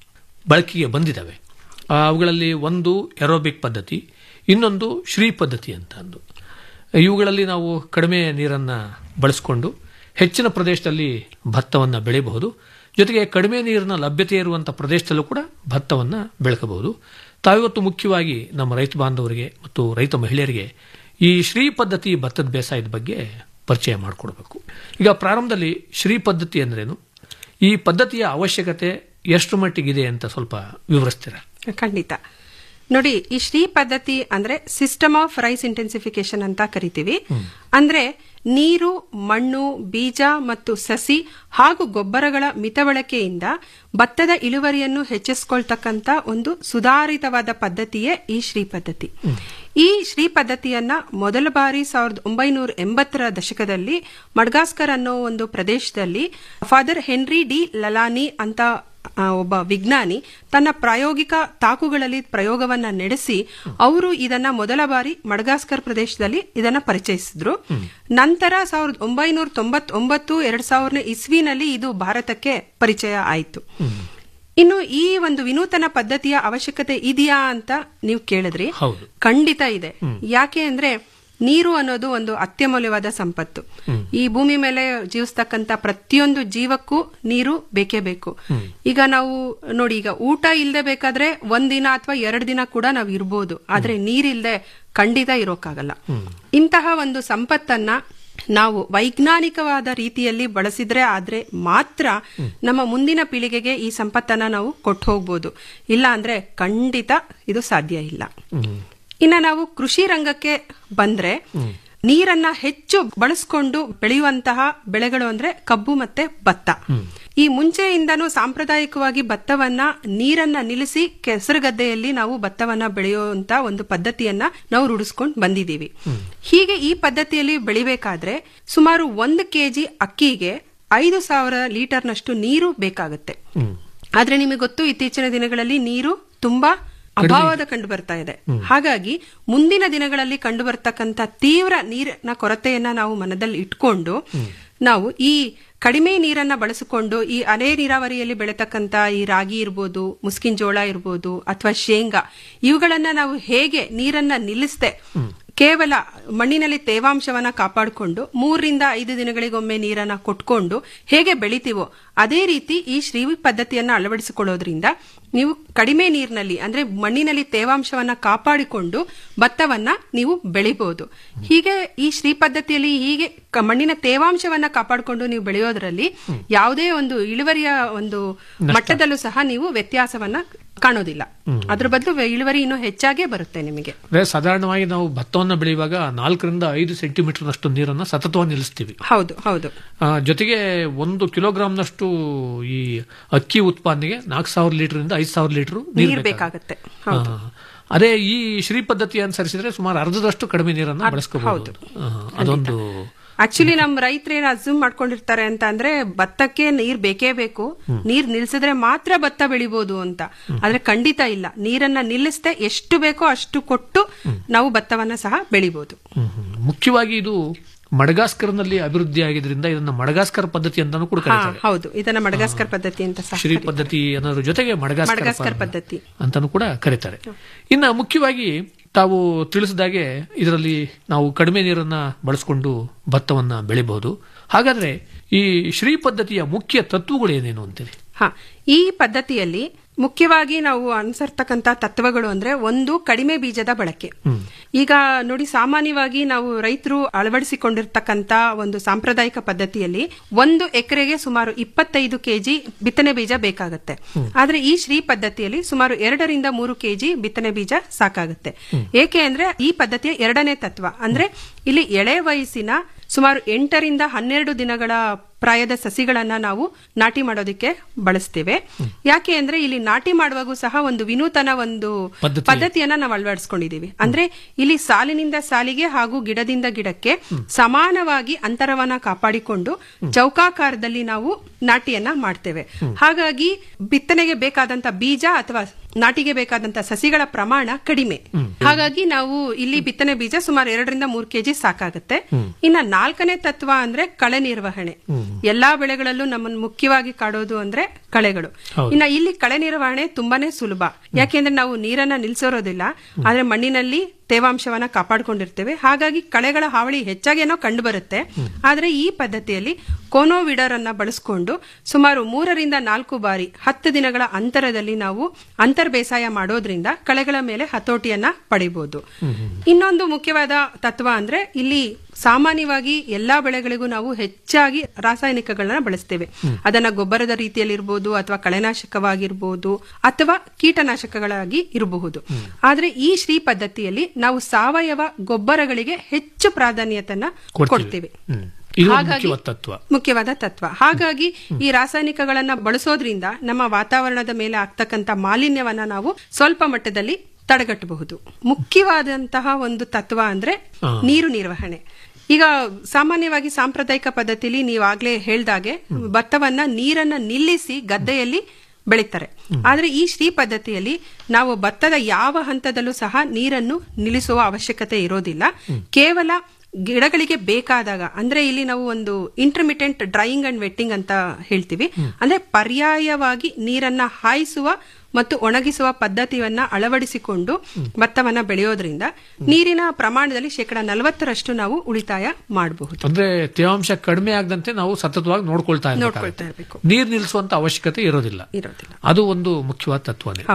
ಬಳಕೆಗೆ ಬಂದಿದ್ದಾವೆ ಆ, ಅವುಗಳಲ್ಲಿ ಒಂದು ಎರೋಬಿಕ್ ಪದ್ಧತಿ ಇನ್ನೊಂದು ಶ್ರೀ ಪದ್ಧತಿ ಅಂತ ಅಂದು ಇವುಗಳಲ್ಲಿ ನಾವು ಕಡಿಮೆ ನೀರನ್ನು ಬಳಸಿಕೊಂಡು ಹೆಚ್ಚಿನ ಪ್ರದೇಶದಲ್ಲಿ ಭತ್ತವನ್ನು ಬೆಳೆಯಬಹುದು ಜೊತೆಗೆ ಕಡಿಮೆ ನೀರಿನ ಲಭ್ಯತೆ ಇರುವಂಥ ಪ್ರದೇಶದಲ್ಲೂ ಕೂಡ ಭತ್ತವನ್ನು ಬೆಳಕಬಹುದು ತಾವಿವತ್ತು ಮುಖ್ಯವಾಗಿ ನಮ್ಮ ರೈತ ಬಾಂಧವರಿಗೆ ಮತ್ತು ರೈತ ಮಹಿಳೆಯರಿಗೆ ಈ ಶ್ರೀ ಪದ್ಧತಿ ಭತ್ತದ ಬೇಸಾಯದ ಬಗ್ಗೆ ಪರಿಚಯ ಮಾಡಿಕೊಡ್ಬೇಕು ಈಗ ಪ್ರಾರಂಭದಲ್ಲಿ ಶ್ರೀ ಪದ್ಧತಿ ಅಂದ್ರೇನು ಈ ಪದ್ಧತಿಯ ಅವಶ್ಯಕತೆ ಎಷ್ಟು ಮಟ್ಟಿಗಿದೆ ಅಂತ ಸ್ವಲ್ಪ ವಿವರಿಸ್ತೀರಾ ಖಂಡಿತ ನೋಡಿ ಈ ಶ್ರೀ ಪದ್ಧತಿ ಅಂದ್ರೆ ಸಿಸ್ಟಮ್ ಆಫ್ ರೈಸ್ ಇಂಟೆನ್ಸಿಫಿಕೇಶನ್ ಅಂತ ಕರಿತೀವಿ ಅಂದ್ರೆ ನೀರು ಮಣ್ಣು ಬೀಜ ಮತ್ತು ಸಸಿ ಹಾಗೂ ಗೊಬ್ಬರಗಳ ಮಿತಬಳಕೆಯಿಂದ ಭತ್ತದ ಇಳುವರಿಯನ್ನು ಹೆಚ್ಚಿಸ್ಕೊಳ್ತಕ್ಕಂತ ಒಂದು ಸುಧಾರಿತವಾದ ಪದ್ಧತಿಯೇ ಈ ಶ್ರೀ ಪದ್ಧತಿ ಈ ಶ್ರೀ ಪದ್ಧತಿಯನ್ನ ಮೊದಲ ಬಾರಿ ಸಾವಿರದ ಒಂಬೈನೂರ ಎಂಬತ್ತರ ದಶಕದಲ್ಲಿ ಮಡ್ಗಾಸ್ಕರ್ ಅನ್ನೋ ಒಂದು ಪ್ರದೇಶದಲ್ಲಿ ಫಾದರ್ ಹೆನ್ರಿ ಡಿ ಲಲಾನಿ ಅಂತ ಆ, ಒಬ್ಬ ವಿಜ್ಞಾನಿ ತನ್ನ ಪ್ರಾಯೋಗಿಕ ತಾಕುಗಳಲ್ಲಿ ಪ್ರಯೋಗವನ್ನ ನಡೆಸಿ ಅವರು ಇದನ್ನ ಮೊದಲ ಬಾರಿ ಮಡಗಾಸ್ಕರ್ ಪ್ರದೇಶದಲ್ಲಿ ಇದನ್ನ ಪರಿಚಯಿಸಿದ್ರು ನಂತರ ಸಾವಿರದ ಒಂಬೈನೂರ ತೊಂಬತ್ತೊಂಬತ್ತು ಎರಡ್ ಸಾವಿರನೇ ಇಸ್ವಿನಲ್ಲಿ ಇದು ಭಾರತಕ್ಕೆ ಪರಿಚಯ ಆಯಿತು ಇನ್ನು ಈ ಒಂದು ವಿನೂತನ ಪದ್ಧತಿಯ ಅವಶ್ಯಕತೆ ಇದೆಯಾ ಅಂತ ನೀವು ಕೇಳಿದ್ರಿ ಹೌದು ಖಂಡಿತ ಇದೆ ಯಾಕೆ ಅಂದ್ರೆ ನೀರು ಅನ್ನೋದು ಒಂದು ಅತ್ಯಮೂಲ್ಯವಾದ ಸಂಪತ್ತು ಈ ಭೂಮಿ ಮೇಲೆ ಜೀವಿಸ್ತಕ್ಕಂತ ಪ್ರತಿಯೊಂದು ಜೀವಕ್ಕೂ ನೀರು ಬೇಕೇ ಬೇಕು ಈಗ ನಾವು ನೋಡಿ ಈಗ ಊಟ ಇಲ್ಲದೆ ಬೇಕಾದ್ರೆ ಒಂದಿನ ಅಥವಾ ಎರಡು ದಿನ ಕೂಡ ನಾವು ಇರ್ಬೋದು ಆದ್ರೆ ನೀರಿಲ್ದೆ ಖಂಡಿತ ಇರೋಕ್ಕಾಗಲ್ಲ ಇಂತಹ ಒಂದು ಸಂಪತ್ತನ್ನ ನಾವು ವೈಜ್ಞಾನಿಕವಾದ ರೀತಿಯಲ್ಲಿ ಬಳಸಿದ್ರೆ ಆದ್ರೆ ಮಾತ್ರ ನಮ್ಮ ಮುಂದಿನ ಪೀಳಿಗೆಗೆ ಈ ಸಂಪತ್ತನ್ನ ನಾವು ಕೊಟ್ಟು ಹೋಗ್ಬೋದು ಇಲ್ಲ ಅಂದ್ರೆ ಖಂಡಿತ ಇದು ಸಾಧ್ಯ ಇಲ್ಲ ಇನ್ನ ನಾವು ಕೃಷಿ ರಂಗಕ್ಕೆ ಬಂದ್ರೆ ನೀರನ್ನ ಹೆಚ್ಚು ಬಳಸ್ಕೊಂಡು ಬೆಳೆಯುವಂತಹ ಬೆಳೆಗಳು ಅಂದ್ರೆ ಕಬ್ಬು ಮತ್ತೆ ಭತ್ತ ಈ ಮುಂಚೆಯಿಂದನೂ ಸಾಂಪ್ರದಾಯಿಕವಾಗಿ ಭತ್ತವನ್ನ ನೀರನ್ನ ನಿಲ್ಲಿಸಿ ಕೆಸರುಗದ್ದೆಯಲ್ಲಿ ನಾವು ಭತ್ತವನ್ನ ಬೆಳೆಯುವಂತ ಒಂದು ಪದ್ಧತಿಯನ್ನ ನಾವು ರೂಢಿಸ್ಕೊಂಡು ಬಂದಿದ್ದೀವಿ ಹೀಗೆ ಈ ಪದ್ಧತಿಯಲ್ಲಿ ಬೆಳಿಬೇಕಾದ್ರೆ ಸುಮಾರು ಒಂದು ಕೆಜಿ ಅಕ್ಕಿಗೆ ಐದು ಸಾವಿರ ಲೀಟರ್ನಷ್ಟು ನೀರು ಬೇಕಾಗುತ್ತೆ ಆದ್ರೆ ನಿಮಗೆ ಗೊತ್ತು ಇತ್ತೀಚಿನ ದಿನಗಳಲ್ಲಿ ನೀರು ತುಂಬಾ ಅಭಾವದ ಕಂಡು ಬರ್ತಾ ಇದೆ ಹಾಗಾಗಿ ಮುಂದಿನ ದಿನಗಳಲ್ಲಿ ಕಂಡು ಬರ್ತಕ್ಕಂಥ ತೀವ್ರ ನೀರಿನ ಕೊರತೆಯನ್ನ ನಾವು ಮನದಲ್ಲಿ ಇಟ್ಕೊಂಡು ನಾವು ಈ ಕಡಿಮೆ ನೀರನ್ನ ಬಳಸಿಕೊಂಡು ಈ ಅರೆ ನೀರಾವರಿಯಲ್ಲಿ ಬೆಳೆತಕ್ಕಂತ ಈ ರಾಗಿ ಇರ್ಬೋದು ಮುಸ್ಕಿನ್ ಜೋಳ ಇರ್ಬೋದು ಅಥವಾ ಶೇಂಗಾ ಇವುಗಳನ್ನ ನಾವು ಹೇಗೆ ನೀರನ್ನ ನಿಲ್ಲಿಸದೆ ಕೇವಲ ಮಣ್ಣಿನಲ್ಲಿ ತೇವಾಂಶವನ್ನ ಕಾಪಾಡಿಕೊಂಡು ಮೂರರಿಂದ ಐದು ದಿನಗಳಿಗೊಮ್ಮೆ ನೀರನ್ನ ಕೊಟ್ಕೊಂಡು ಹೇಗೆ ಬೆಳಿತೀವೋ ಅದೇ ರೀತಿ ಈ ಶ್ರೀ ಪದ್ಧತಿಯನ್ನ ಅಳವಡಿಸಿಕೊಳ್ಳೋದ್ರಿಂದ ನೀವು ಕಡಿಮೆ ನೀರಿನಲ್ಲಿ ಅಂದ್ರೆ ಮಣ್ಣಿನಲ್ಲಿ ತೇವಾಂಶವನ್ನ ಕಾಪಾಡಿಕೊಂಡು ಭತ್ತವನ್ನ ನೀವು ಬೆಳಿಬಹುದು ಹೀಗೆ ಈ ಶ್ರೀ ಪದ್ಧತಿಯಲ್ಲಿ ಹೀಗೆ ಕ- ಮಣ್ಣಿನ ತೇವಾಂಶವನ್ನ ಕಾಪಾಡಿಕೊಂಡು ನೀವು ಬೆಳೆಯೋದ್ರಲ್ಲಿ ಯಾವುದೇ ಒಂದು ಇಳುವರಿಯ ಒಂದು ಮಟ್ಟದಲ್ಲೂ ಸಹ ನೀವು ವ್ಯತ್ಯಾಸವನ್ನ ಕಾಣೋದಿಲ್ಲ ಅದ್ರ ಬದಲು ಇಳುವರಿ ಇನ್ನೂ ಹೆಚ್ಚಾಗೇ ಬರುತ್ತೆ ನಿಮಗೆ ಅಂದ್ರೆ ಸಾಧಾರಣವಾಗಿ ನಾವು ಭತ್ತವನ್ನು ಬೆಳೆಯುವಾಗ ನಾಲ್ಕರಿಂದ ಐದು ಸೆಂಟಿಮೀಟರ್ನಷ್ಟು ನೀರನ್ನ ಸತತವಾಗಿ ನಿಲ್ಲಿಸ್ತೀವಿ ಹೌದು ಹೌದು ಆ, ಜೊತೆಗೆ ಒಂದು ಕಿಲೋಗ್ರಾಂನಷ್ಟು ಈ ಅಕ್ಕಿ ಉತ್ಪಾದನೆಗೆ ನಾಲ್ಕು ಸಾವಿರ ಲೀಟರ್ ಇಂದ ಐದು ಸಾವಿರ ಲೀಟರ್ ನೀರ್ ಬೇಕಾಗತ್ತೆ ಹೌದು ಅದೇ ಈ ಶ್ರೀ ಪದ್ಧತಿ ಅನುಸರಿಸಿದ್ರೆ ಸುಮಾರು ಅರ್ಧದಷ್ಟು ಕಡಿಮೆ ನೀರನ್ನ ಬಳಸ್ಕೋಬಹುದು ಅದೊಂದು ಆಕ್ಚುಲಿ ನಮ್ ರೈತರು ಏನ್ ಅಸ್ಯೂಮ್ ಮಾಡ್ಕೊಂಡಿರ್ತಾರೆ ಅಂತ ಅಂದ್ರೆ ಭತ್ತಕ್ಕೆ ನೀರ್ ಬೇಕೇ ಬೇಕು ನೀರ್ ನಿಲ್ಸಿದ್ರೆ ಮಾತ್ರ ಭತ್ತ ಬೆಳಿಬಹುದು ಅಂತ ಆದ್ರೆ ಖಂಡಿತ ಇಲ್ಲ ನೀರನ್ನ ನಿಲ್ಲಿಸದೆ ಎಷ್ಟು ಬೇಕೋ ಅಷ್ಟು ಕೊಟ್ಟು ನಾವು ಭತ್ತವನ್ನ ಸಹ ಬೆಳಿಬಹುದು ಹ್ಮ್, ಹ್ಮ್. ಮುಖ್ಯವಾಗಿ ಇದು ಮಡಗಾಸ್ಕರ್ನಲ್ಲಿ ಅಭಿವೃದ್ಧಿ ಆಗಿದ್ರಿಂದ ಇದನ್ನ ಮಡಗಾಸ್ಕರ್ ಪದ್ಧತಿ ಅಂತಾನೂ ಕೂಡ ಹಾ ಕರೀತಾರೆ ಹೌದು ಇದನ್ನ ಮಡಗಾಸ್ಕರ್ ಪದ್ಧತಿ ಅಂತ ಸಹ ಶ್ರೀ ಪದ್ಧತಿ ಅನ್ನೋದ್ರ ಜೊತೆಗೆ ಮಡಗಾಸ್ಕರ್ ಮಡಗಾಸ್ಕರ್ ಪದ್ಧತಿ ಅಂತಾನು ಕೂಡ ಕರೀತಾರೆ ಇನ್ನ ಮುಖ್ಯವಾಗಿ ತಾವು ತಿಳಿಸಿದಾಗೆ ಇದರಲ್ಲಿ ನಾವು ಕಡಿಮೆ ನೀರನ್ನ ಬಳಸಿಕೊಂಡು ಭತ್ತವನ್ನ ಬೆಳಿಬಹುದು ಹಾಗಾದ್ರೆ ಈ ಶ್ರೀ ಪದ್ಧತಿಯ ಮುಖ್ಯ ತತ್ವಗಳು ಏನೇನು ಅಂತೀರಿ ಹಾ ಈ ಪದ್ಧತಿಯಲ್ಲಿ ಮುಖ್ಯವಾಗಿ ನಾವು ಅನುಸರ್ತಕ್ಕಂತ ತತ್ವಗಳು ಅಂದ್ರೆ ಒಂದು ಕಡಿಮೆ ಬೀಜದ ಬಳಕೆ ಈಗ ನೋಡಿ ಸಾಮಾನ್ಯವಾಗಿ ನಾವು ರೈತರು ಅಳವಡಿಸಿಕೊಂಡಿರ್ತಕ್ಕಂತ ಒಂದು ಸಾಂಪ್ರದಾಯಿಕ ಪದ್ಧತಿಯಲ್ಲಿ ಒಂದು ಎಕರೆಗೆ ಸುಮಾರು ಇಪ್ಪತ್ತೈದು ಕೆಜಿ ಬಿತ್ತನೆ ಬೀಜ ಬೇಕಾಗುತ್ತೆ ಆದ್ರೆ ಈ ಶ್ರೀ ಪದ್ಧತಿಯಲ್ಲಿ ಸುಮಾರು ಎರಡರಿಂದ ಮೂರು ಕೆಜಿ ಬಿತ್ತನೆ ಬೀಜ ಸಾಕಾಗುತ್ತೆ ಏಕೆ ಅಂದ್ರೆ ಈ ಪದ್ಧತಿಯ ಎರಡನೇ ತತ್ವ ಅಂದ್ರೆ ಇಲ್ಲಿ ಎಳೆ ವಯಸ್ಸಿನ ಸುಮಾರು ಎಂಟರಿಂದ ಹನ್ನೆರಡು ದಿನಗಳ ಪ್ರಾಯದ ಸಸಿಗಳನ್ನ ನಾವು ನಾಟಿ ಮಾಡೋದಕ್ಕೆ ಬಳಸ್ತೇವೆ ಯಾಕೆ ಅಂದ್ರೆ ಇಲ್ಲಿ ನಾಟಿ ಮಾಡುವಾಗೂ ಸಹ ಒಂದು ವಿನೂತನ ಒಂದು ಪದ್ಧತಿ. ಪದ್ಧತಿಯನ್ನ ನಾವು ಅಳವಡಿಸ್ಕೊಂಡಿದೀವಿ ಅಂದ್ರೆ ಇಲ್ಲಿ ಸಾಲಿನಿಂದ ಸಾಲಿಗೆ ಹಾಗೂ ಗಿಡದಿಂದ ಗಿಡಕ್ಕೆ ಸಮಾನವಾಗಿ ಅಂತರವನ್ನ ಕಾಪಾಡಿಕೊಂಡು ಚೌಕಾಕಾರದಲ್ಲಿ ನಾವು ನಾಟಿಯನ್ನ ಮಾಡ್ತೇವೆ ಹಾಗಾಗಿ ಬಿತ್ತನೆಗೆ ಬೇಕಾದಂತ ಬೀಜ ಅಥವಾ ನಾಟಿಗೆ ಬೇಕಾದಂತ ಸಸಿಗಳ ಪ್ರಮಾಣ ಕಡಿಮೆ ಹಾಗಾಗಿ ನಾವು ಇಲ್ಲಿ ಬಿತ್ತನೆ ಬೀಜ ಸುಮಾರು ಎರಡರಿಂದ ಮೂರು ಕೆಜಿ ಸಾಕಾಗುತ್ತೆ ಇನ್ನ ನಾಲ್ಕನೇ ತತ್ವ ಅಂದ್ರೆ ಕಳೆ ನಿರ್ವಹಣೆ ಎಲ್ಲಾ ಬೆಳೆಗಳಲ್ಲೂ ನಮ್ಮನ್ನು ಮುಖ್ಯವಾಗಿ ಕಾಡೋದು ಅಂದ್ರೆ ಕಳೆಗಳು ಹೌದು. ಇನ್ನ ಇಲ್ಲಿ ಕಳೆ ನಿರ್ವಹಣೆ ತುಂಬಾನೇ ಸುಲಭ ಯಾಕೆಂದ್ರೆ ನಾವು ನೀರನ್ನ ನಿಲ್ಸೋರೋದಿಲ್ಲ ಆದ್ರೆ ಮಣ್ಣಿನಲ್ಲಿ ತೇವಾಂಶವನ್ನ ಕಾಪಾಡ್ಕೊಂಡಿರ್ತೇವೆ ಹಾಗಾಗಿ ಕಳೆಗಳ ಹಾವಳಿ ಹೆಚ್ಚಾಗೇನೋ ಕಂಡು ಬರುತ್ತೆ ಆದ್ರೆ ಈ ಪದ್ಧತಿಯಲ್ಲಿ ಕೋನೋವಿಡರ್ ಅನ್ನ ಬಳಸ್ಕೊಂಡು ಸುಮಾರು ಮೂರರಿಂದ ನಾಲ್ಕು ಬಾರಿ ಹತ್ತು ದಿನಗಳ ಅಂತರದಲ್ಲಿ ನಾವು ಅಂತರ್ ಬೇಸಾಯ ಮಾಡೋದ್ರಿಂದ ಕಳೆಗಳ ಮೇಲೆ ಹತೋಟಿಯನ್ನ ಪಡಿಬಹುದು ಇನ್ನೊಂದು ಮುಖ್ಯವಾದ ತತ್ವ ಅಂದ್ರೆ ಇಲ್ಲಿ ಸಾಮಾನ್ಯವಾಗಿ ಎಲ್ಲಾ ಬೆಳೆಗಳಿಗೂ ನಾವು ಹೆಚ್ಚಾಗಿ ರಾಸಾಯನಿಕಗಳನ್ನ ಬಳಸ್ತೇವೆ ಅದನ್ನ ಗೊಬ್ಬರದ ರೀತಿಯಲ್ಲಿರ್ಬೋದು ಅಥವಾ ಕಳೆನಾಶಕವಾಗಿರ್ಬೋದು ಅಥವಾ ಕೀಟನಾಶಕಗಳಾಗಿ ಇರಬಹುದು ಆದ್ರೆ ಈ ಶ್ರೀ ಪದ್ಧತಿಯಲ್ಲಿ ನಾವು ಸಾವಯವ ಗೊಬ್ಬರಗಳಿಗೆ ಹೆಚ್ಚು ಪ್ರಾಧಾನ್ಯತೆಯನ್ನ ಕೊಡ್ತೇವೆ ಹ್ಮ್. ಇದು ಒಂದು ಹಾಗಾಗಿ- ಮುಖ್ಯವಾದ ತತ್ವ ಮುಖ್ಯವಾದ ತತ್ವ ಹಾಗಾಗಿ ಈ ರಾಸಾಯನಿಕಗಳನ್ನ ಬಳಸೋದ್ರಿಂದ ನಮ್ಮ ವಾತಾವರಣದ ಮೇಲೆ ಆಗ್ತಕ್ಕಂತ ಮಾಲಿನ್ಯವನ್ನ ನಾವು ಸ್ವಲ್ಪ ಮಟ್ಟದಲ್ಲಿ ತಡೆಗಟ್ಟಬಹುದು ಮುಖ್ಯವಾದಂತಹ ಒಂದು ತತ್ವ ಅಂದ್ರೆ ಹಾ. ನೀರು ನಿರ್ವಹಣೆ ಈಗ ಸಾಮಾನ್ಯವಾಗಿ ಸಾಂಪ್ರದಾಯಿಕ ಪದ್ಧತಿಲಿ ನೀವಾಗ್ಲೇ ಹೇಳ್ದಾಗೆ ಭತ್ತವನ್ನ ನೀರನ್ನ ನಿಲ್ಲಿಸಿ ಗದ್ದೆಯಲ್ಲಿ ಬೆಳೀತಾರೆ ಆದ್ರೆ ಈ ಶ್ರೀ ಪದ್ಧತಿಯಲ್ಲಿ ನಾವು ಭತ್ತದ ಯಾವ ಹಂತದಲ್ಲೂ ಸಹ ನೀರನ್ನು ನಿಲ್ಲಿಸುವ ಅವಶ್ಯಕತೆ ಇರೋದಿಲ್ಲ ಕೇವಲ ಗಿಡಗಳಿಗೆ ಬೇಕಾದಾಗ ಅಂದ್ರೆ ಇಲ್ಲಿ ನಾವು ಒಂದು ಇಂಟರ್ಮಿಟೆಂಟ್ ಡ್ರೈಯಿಂಗ್ ಅಂಡ್ ವೆಟ್ಟಿಂಗ್ ಅಂತ ಹೇಳ್ತೀವಿ ಅಂದ್ರೆ ಪರ್ಯಾಯವಾಗಿ ನೀರನ್ನ ಹಾಯಿಸುವ ಮತ್ತು ಒಣಗಿಸುವ ಪದ್ಧತಿಯನ್ನ ಅಳವಡಿಸಿಕೊಂಡು ಭತ್ತವನ್ನ ಬೆಳೆಯೋದ್ರಿಂದ ನೀರಿನ ಪ್ರಮಾಣದಲ್ಲಿ ಶೇಕಡ ನಲವತ್ತರಷ್ಟು ನಾವು ಉಳಿತಾಯ ಮಾಡಬಹುದು ಅಂದ್ರೆ ತೇವಾಂಶ ಕಡಿಮೆ ಆಗದಂತೆ ನಾವು ಸತತವಾಗಿ ನೋಡ್ಕೊಳ್ತಾ ನೋಡ್ಕೊಳ್ತಾ ಇರ್ಬೇಕಾಗುತ್ತೆ ಇರಬೇಕು ನೀರ್ ನಿಲ್ಲಿಸುವಂತ ಅವಶ್ಯಕತೆ ಇರೋದಿಲ್ಲ ಇರೋದಿಲ್ಲ ಅದು ಒಂದು ಮುಖ್ಯವಾದ ತತ್ವನೇ ಹೌದು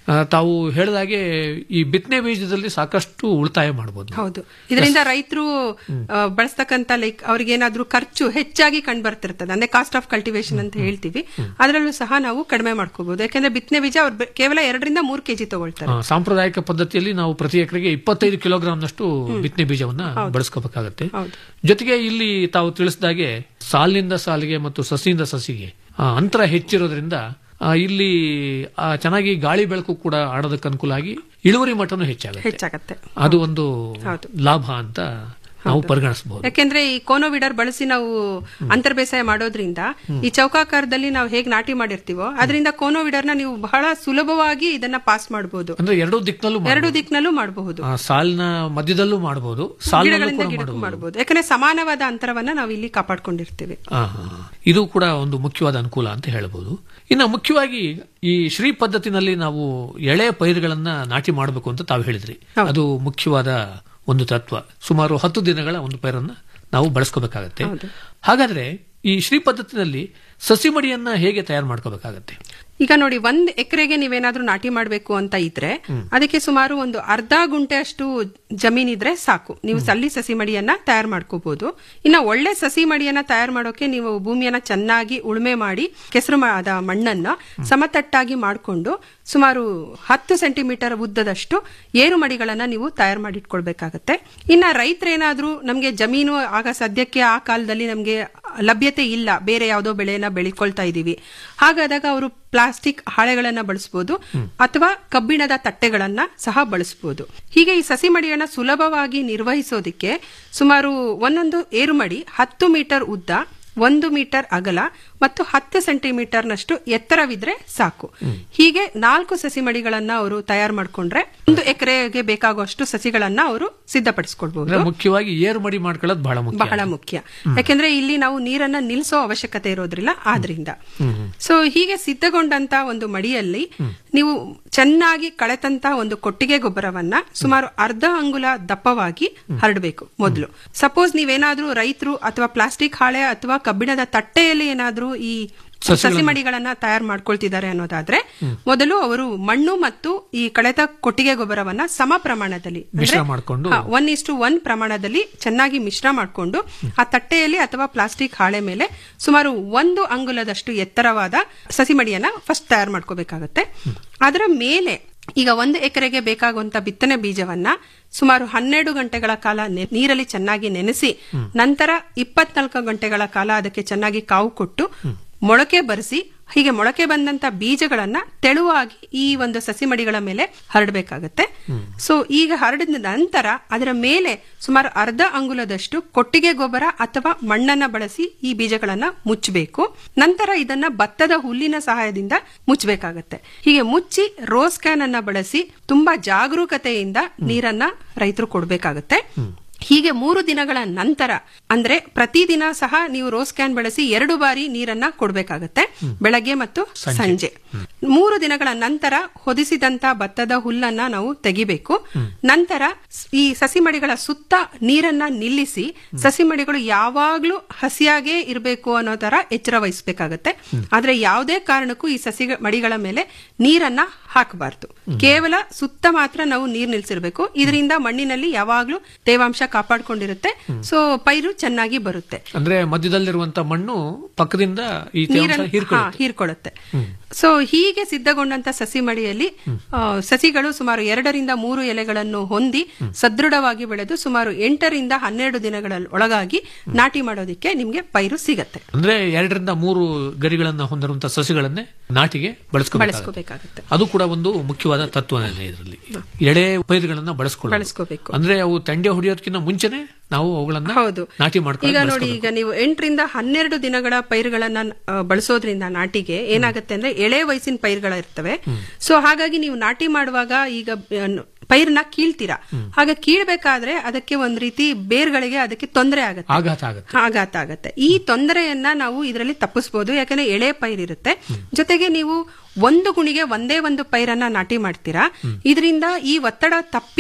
ಆ, ತಾವು ಹೇಳಿದಾಗೆ ಈ ಬಿತ್ತನೆ ಬೀಜದಲ್ಲಿ ಸಾಕಷ್ಟು ಉಳಿತಾಯ ಮಾಡಬಹುದು ಹೌದು ಇದರಿಂದ ರೈತರು ಬಳಸ್ತಕ್ಕಂತ ಲೈಕ್ ಅವ್ರಿಗೇನಾದ್ರೂ ಖರ್ಚು ಹೆಚ್ಚಾಗಿ ಕಂಡು ಬರ್ತಿರ್ತದೆ ಅಂದ್ರೆ ಕಾಸ್ಟ್ ಆಫ್ ಕಲ್ಟಿವೇಶನ್ ಅಂತ ಹೇಳ್ತೀವಿ ಅದರಲ್ಲೂ ಸಹ ನಾವು ಕಡಿಮೆ ಮಾಡ್ಕೋಬಹುದು ಯಾಕಂದ್ರೆ ಬಿತ್ತನೆ ಬೀಜ ಅವ್ರು ಬೆ- ಕೇವಲ ಎರಡರಿಂದ ಮೂರು ಕೆಜಿ ತಗೊಳ್ತಾರೆ ಆ, ಸಾಂಪ್ರದಾಯಿಕ ಪದ್ಧತಿಯಲ್ಲಿ ನಾವು ಪ್ರತಿ ಎಕರೆಗೆ ಇಪ್ಪತ್ತೈದು ಕಿಲೋಗ್ರಾಂನಷ್ಟು ಬಿತ್ತನೆ ಬೀಜವನ್ನ ಬಳಸ್ಕೋಬೇಕಾಗತ್ತೆ ಜೊತೆಗೆ ಇಲ್ಲಿ ತಾವು ತಿಳಿಸಿದಾಗೆ ಸಾಲಿನಿಂದ ಸಾಲಿಗೆ ಮತ್ತು ಸಸಿಯಿಂದ ಸಸಿಗೆ ಆ, ಅಂತರ ಹೆಚ್ಚಿರೋದ್ರಿಂದ ಆ, ಇಲ್ಲಿ ಆ, ಚೆನ್ನಾಗಿ ಗಾಳಿ ಬೆಳಕು ಕೂಡ ಆಡೋದಕ್ಕೆ ಅನುಕೂಲ ಆಗಿ ಇಳುವರಿ ಮಟ್ಟನೂ ಹೆಚ್ಚಾಗುತ್ತೆ ಹೆಚ್ಚಾಗತ್ತೆ ಅದು ಒಂದು ಲಾಭ ಅಂತ ನಾವು ಪರಿಗಣಿಸಬಹುದು ಯಾಕೆಂದ್ರೆ ಈ ಕೋನೋವಿಡರ್ ಬಳಸಿ ನಾವು ಅಂತರ್ ಬೇಸಾಯ ಮಾಡೋದ್ರಿಂದ ಈ ಚೌಕಾಕಾರದಲ್ಲಿ ನಾವು ಹೇಗ್ ನಾಟಿ ಮಾಡಿರ್ತೀವೋ ಅದರಿಂದ ಕೋನೋವಿಡರ್ನ ನೀವು ಬಹಳ ಸುಲಭವಾಗಿ ಇದನ್ನ ಪಾಸ್ ಮಾಡಬಹುದು ಅಂದ್ರೆ ಎರಡೂ ದಿಕ್ಕಿನಲ್ಲೂ ಎರಡು ದಿಕ್ಕಿನಲ್ಲೂ ಮಾಡಬಹುದು ಆ, ಸಾಲಿನ ಮಧ್ಯದಲ್ಲೂ ಮಾಡಬಹುದು ಸಾಲಿನಲ್ಲೂ ಗಿಡಗಳಿಂದ ಕೂಡ ಗಿಡಕ್ಕೂ ಮಾಡಬಹುದು ಮಾಡಬಹುದು ಯಾಕಂದ್ರೆ ಸಮಾನವಾದ ಅಂತರವನ್ನ ನಾವು ಇಲ್ಲಿ ಕಾಪಾಡ್ಕೊಂಡಿರ್ತೀವಿ ಆ, ಹಾ, ಹಾ. ಇದು ಕೂಡ ಒಂದು ಮುಖ್ಯವಾದ ಅನುಕೂಲ ಅಂತ ಹೇಳಬಹುದು ಇನ್ನು ಮುಖ್ಯವಾಗಿ ಈ ಶ್ರೀ ಪದ್ಧತಿನಲ್ಲಿ ನಾವು ಎಳೆ ಪೈರುಗಳನ್ನ ನಾಟಿ ಮಾಡಬೇಕು ಅಂತ ತಾವು ಹೇಳಿದ್ರಿ ಅದು ಮುಖ್ಯವಾದ ಒಂದು ತತ್ವ ಸುಮಾರು ಹತ್ತು ದಿನಗಳ ಒಂದು ಪೈರನ್ನ ನಾವು ಬಳಸ್ಕೋಬೇಕಾಗತ್ತೆ ಹಾಗಾದ್ರೆ ಈ ಶ್ರೀ ಪದ್ಧತಿನಲ್ಲಿ ಸಸಿ ಮಡಿಯನ್ನ ಹೇಗೆ ತಯಾರು ಮಾಡ್ಕೋಬೇಕಾಗತ್ತೆ ಈಗ ನೋಡಿ ಒಂದ್ ಎಕರೆಗೆ ನೀವೇನಾದ್ರೂ ನಾಟಿ ಮಾಡ್ಬೇಕು ಅಂತ ಇದ್ರೆ ಅದಕ್ಕೆ ಸುಮಾರು ಒಂದು ಅರ್ಧ ಗುಂಟೆ ಅಷ್ಟು ಜಮೀನಿದ್ರೆ ಸಾಕು ನೀವು ಸಲ್ಲಿ ಸಸಿ ಮಡಿಯನ್ನ ತಯಾರು ಮಾಡ್ಕೋಬಹುದು ಇನ್ನ ಒಳ್ಳೆ ಸಸಿ ಮಡಿಯನ್ನ ತಯಾರು ಮಾಡೋಕೆ ನೀವು ಭೂಮಿಯನ್ನ ಚೆನ್ನಾಗಿ ಉಳುಮೆ ಮಾಡಿ ಕೆಸರು ಆದ ಮಣ್ಣನ್ನ ಸಮತಟ್ಟಾಗಿ ಮಾಡಿಕೊಂಡು ಸುಮಾರು ಹತ್ತು ಸೆಂಟಿಮೀಟರ್ ಉದ್ದದಷ್ಟು ಏರು ಮಡಿಗಳನ್ನ ನೀವು ತಯಾರು ಮಾಡಿಟ್ಕೊಳ್ಬೇಕಾಗತ್ತೆ ಇನ್ನ ರೈತರೇನಾದ್ರೂ ನಮ್ಗೆ ಜಮೀನು ಆಗ ಸದ್ಯಕ್ಕೆ ಆ ಕಾಲದಲ್ಲಿ ನಮ್ಗೆ ಲಭ್ಯತೆ ಇಲ್ಲ ಬೇರೆ ಯಾವುದೋ ಬೆಳೆಯನ್ನ ಬೆಳಿಕೊಳ್ತಾ ಇದೀವಿ ಹಾಗಾದಾಗ ಅವರು ಪ್ಲಾಸ್ಟಿಕ್ ಹಾಳೆಗಳನ್ನ ಬಳಸಬಹುದು ಅಥವಾ ಕಬ್ಬಿಣದ ತಟ್ಟೆಗಳನ್ನ ಸಹ ಬಳಸಬಹುದು ಹೀಗೆ ಈ ಸಸಿ ಮಡಿಯನ್ನ ಸುಲಭವಾಗಿ ನಿರ್ವಹಿಸೋದಿಕ್ಕೆ ಸುಮಾರು ಒಂದೊಂದು ಏರುಮಡಿ ಹತ್ತು ಮೀಟರ್ ಉದ್ದ ಒಂದು ಮೀಟರ್ ಅಗಲ ಮತ್ತು ಹತ್ತು ಸೆಂಟಿಮೀಟರ್ನಷ್ಟು ಎತ್ತರವಿದ್ರೆ ಸಾಕು ಹೀಗೆ ನಾಲ್ಕು ಸಸಿ ಮಡಿಗಳನ್ನ ಅವರು ತಯಾರು ಮಾಡ್ಕೊಂಡ್ರೆ ಒಂದು ಎಕರೆಗೆ ಬೇಕಾಗುವಷ್ಟು ಸಸಿಗಳನ್ನ ಅವರು ಅಂದ್ರೆ ಸಿದ್ಧಪಡಿಸ್ಕೊಳ್ಬಹುದು ಮುಖ್ಯವಾಗಿ ಏರು ಮಡಿ ಮಾಡ್ಕೊಳ್ಳೋದು ಬಹಳ ಮುಖ್ಯ ಬಹಳ ಮುಖ್ಯ ಯಾಕೆಂದ್ರೆ ಇಲ್ಲಿ ನಾವು ನೀರನ್ನ ನಿಲ್ಲಿಸೋ ಅವಶ್ಯಕತೆ ಇರೋದ್ರಿಲ್ಲ ಆದ್ರಿಂದ ಸೊ ಹೀಗೆ ಸಿದ್ಧಗೊಂಡಂತ ಒಂದು ಮಡಿಯಲ್ಲಿ ನೀವು ಚೆನ್ನಾಗಿ ಕಳೆತಂತ ಒಂದು ಕೊಟ್ಟಿಗೆ ಗೊಬ್ಬರವನ್ನ ಸುಮಾರು ಅರ್ಧ ಅಂಗುಲ ದಪ್ಪವಾಗಿ ಹರಡಬೇಕು ಮೊದಲು ಸಪೋಸ್ ನೀವೇನಾದ್ರೂ ರೈತರು ಅಥವಾ ಪ್ಲಾಸ್ಟಿಕ್ ಹಾಳೆ ಅಥವಾ ಕಬ್ಬಿಣದ ತಟ್ಟೆಯಲ್ಲಿ ಏನಾದ್ರೂ ಈ ಸಸಿಗಳನ್ನ- ಸಸಿ ಮಡಿಗಳನ್ನ ತಯಾರು ಮಾಡ್ಕೊಳ್ತಿದ್ದಾರೆ ಅನ್ನೋದಾದ್ರೆ ಮೊದಲು ಅವರು ಮಣ್ಣು ಮತ್ತು ಈ ಕಳೆತ ಕೊಟ್ಟಿಗೆ ಗೊಬ್ಬರವನ್ನ ಸಮ ಪ್ರಮಾಣದಲ್ಲಿ ಮಿಶ್ರ ಮಾಡ್ಕೊಂಡು ಒನ್ ಇಸ್ಟು ಒನ್ ಪ್ರಮಾಣದಲ್ಲಿ ಚೆನ್ನಾಗಿ ಮಿಶ್ರ ಮಾಡಿಕೊಂಡು ಆ ತಟ್ಟೆಯಲ್ಲಿ ಅಥವಾ ಪ್ಲಾಸ್ಟಿಕ್ ಹಾಳೆ ಮೇಲೆ ಸುಮಾರು ಒಂದು ಅಂಗುಲದಷ್ಟು ಎತ್ತರವಾದ ಸಸಿ ಮಡಿಯನ್ನ ಫಸ್ಟ್ ತಯಾರು ಮಾಡ್ಕೋಬೇಕಾಗತ್ತೆ ಅದರ ಮೇಲೆ ಈಗ ಒಂದು ಎಕರೆಗೆ ಬೇಕಾಗುವಂತ ಬಿತ್ತನೆ ಬೀಜವನ್ನ ಸುಮಾರು ಹನ್ನೆರಡು ಗಂಟೆಗಳ ಕಾಲ ನೆ- ನೀರಲ್ಲಿ ಚೆನ್ನಾಗಿ ನೆನೆಸಿ ನಂತರ ಇಪ್ಪತ್ನಾಲ್ಕು ಗಂಟೆಗಳ ಕಾಲ ಅದಕ್ಕೆ ಚೆನ್ನಾಗಿ ಕಾವು ಕೊಟ್ಟು ಮೊಳಕೆ ಬರೆಸಿ ಹೀಗೆ ಮೊಳಕೆ ಬಂದಂತ ಬೀಜಗಳನ್ನ ತೆಳುವಾಗಿ ಈ ಒಂದು ಸಸಿ ಮಡಿಗಳ ಮೇಲೆ ಹರಡಬೇಕಾಗತ್ತೆ ಸೊ ಈಗ ಹರಡಿದ ನಂತರ ಅದರ ಮೇಲೆ ಸುಮಾರು ಅರ್ಧ ಅಂಗುಲದಷ್ಟು ಕೊಟ್ಟಿಗೆ ಗೊಬ್ಬರ ಅಥವಾ ಮಣ್ಣನ್ನ ಬಳಸಿ ಈ ಬೀಜಗಳನ್ನ ಮುಚ್ಚಬೇಕು ನಂತರ ಇದನ್ನ ಭತ್ತದ ಹುಲ್ಲಿನ ಸಹಾಯದಿಂದ ಮುಚ್ಚಬೇಕಾಗತ್ತೆ ಹೀಗೆ ಮುಚ್ಚಿ ರೋಸ್ ಕ್ಯಾನ್ ಅನ್ನ ಬಳಸಿ ತುಂಬಾ ಜಾಗರೂಕತೆಯಿಂದ ನೀರನ್ನ ರೈತರು ಕೊಡಬೇಕಾಗತ್ತೆ ಹೀಗೆ ಮೂರು ದಿನಗಳ ನಂತರ ಅಂದ್ರೆ ಪ್ರತಿದಿನ ಸಹ ನೀವು ರೋಸ್ ಕ್ಯಾನ್ ಬಳಸಿ ಎರಡು ಬಾರಿ ನೀರನ್ನ ಕೊಡಬೇಕಾಗತ್ತೆ ಬೆಳಗ್ಗೆ ಮತ್ತು ಸಂಜೆ ಮೂರು ದಿನಗಳ ನಂತರ ಹೊದಿಸಿದಂತ ಭತ್ತದ ಹುಲ್ಲನ್ನ ನಾವು ತೆಗಿಬೇಕು ನಂತರ ಸ್- ಈ ಸಸಿಮಡಿಗಳ ಸುತ್ತ ನೀರನ್ನ ನಿಲ್ಲಿಸಿ ಸಸಿಮಡಿಗಳು ಯಾವಾಗ್ಲೂ ಹಸಿಯಾಗೇ ಇರಬೇಕು ಅನ್ನೋ ತರ ಎಚ್ಚರ ವಹಿಸಬೇಕಾಗತ್ತೆ ಆದ್ರೆ ಯಾವುದೇ ಕಾರಣಕ್ಕೂ ಈ ಸಸಿ ಮಡಿಗಳ ಮೇಲೆ ನೀರನ್ನ ಹಾಕಬಾರ್ದು ಕೇವಲ ಸುತ್ತ ಮಾತ್ರ ನಾವು ನೀರ್ ನಿಲ್ಸಿರ್ಬೇಕು ಇದರಿಂದ ಮಣ್ಣಿನಲ್ಲಿ ಯಾವಾಗ್ಲೂ ತೇವಾಂಶ ಕಾಪಾಡ್ಕೊಂಡಿರುತ್ತೆ ಸೊ ಪೈರು ಚೆನ್ನಾಗಿ ಬರುತ್ತೆ ಅಂದ್ರೆ ಮಧ್ಯದಲ್ಲಿರುವಂತ ಮಣ್ಣು ಪಕ್ಕದಿಂದ ಈ ತೇವಾಂಶ ನೀರನ್ನ ಹಾ, ಹೀರ್ಕೊಳ್ಳುತ್ತೆ ಹೀರ್ಕೊಳ್ಳುತ್ತೆ ಸೊ ಹೀಗೆ ಸಿದ್ಧಗೊಂಡಂತ ಸಸಿ ಮಡಿಯಲ್ಲಿ ಆ, ಸಸಿಗಳು ಸುಮಾರು ಎರಡರಿಂದ ಮೂರು ಎಲೆಗಳನ್ನು ಹೊಂದಿ ಸದೃಢವಾಗಿ ಬೆಳೆದು ಸುಮಾರು ಎಂಟರಿಂದ ಹನ್ನೆರಡು ದಿನಗಳ ಒಳಗಾಗಿ ನಾಟಿ ಮಾಡೋದಿಕ್ಕೆ ನಿಮ್ಗೆ ಪೈರು ಸಿಗತ್ತೆ ಅಂದ್ರೆ ಎರಡರಿಂದ ಮೂರು ಗರಿಗಳನ್ನ ಹೊಂದಿರುವಂತಹ ಸಸಿಗಳನ್ನೇ ನಾಟಿಗೆ ಬಳಸ್ಕೋಬೇಕು ಬಳಸ್ಕೋಬೇಕಾಗತ್ತೆ ಅದು ಕೂಡ ಒಂದು ಮುಖ್ಯವಾದ ತತ್ವನೇ ಇದರಲ್ಲಿ ಎಳೆ ಪೈರುಗಳನ್ನ ಬಳಸ್ಕೊಳ್ಳೋದು ಬಳಸ್ಕೋಬೇಕು ಅಂದ್ರೆ ಅವು ತಂಡೆ ಹೊಡೆಯೋದಕ್ಕಿಂತ ಮುಂಚೆನೆ ನಾವು ಅವುಗಳನ್ನ ಹೌದು ನಾಟಿ ಈಗ ಮಾಡ್ಕೊಂಡು ನೋಡಿ ಈಗ ನೀವು ಎಂಟರಿಂದ ಹನ್ನೆರಡು ದಿನಗಳ ಪೈರುಗಳನ್ನ ಆ, ಬಳಸೋದ್ರಿಂದ ನಾಟಿಗೆ ಏನಾಗುತ್ತೆ ಅಂದ್ರೆ ಎಳೆ ವಯಸ್ಸಿನ ಪೈರುಗಳ ಇರ್ತವೆ ಸೊ ಹಾಗಾಗಿ ನೀವು ನಾಟಿ ಮಾಡುವಾಗ ಈಗ ಆ, ಪೈರ್ನ ಕೀಳ್ತೀರಾ ಆಗ ಕೀಳ್ಬೇಕಾದ್ರೆ ಅದಕ್ಕೆ ಒಂದ್ ರೀತಿ ಬೇರ್ಗಳಿಗೆ ಅದಕ್ಕೆ ತೊಂದರೆ ಆಗುತ್ತೆ ಆಘಾತ ಆಗುತ್ತೆ ಆಘಾತ ಆಗತ್ತೆ ಈ ತೊಂದರೆಯನ್ನ ನಾವು ಇದರಲ್ಲಿ ತಪ್ಪಿಸಬಹುದು ಯಾಕಂದ್ರೆ ಎಳೆ ಪೈರಿರುತ್ತೆ ಜೊತೆಗೆ ನೀವು ಒಂದು ಗುಣಿಗೆ ಒಂದೇ ಒಂದು ಪೈರನ್ನ ನಾಟಿ ಮಾಡ್ತೀರಾ ಇದರಿಂದ ಈ ಒತ್ತಡ ತಪ್ಪಿ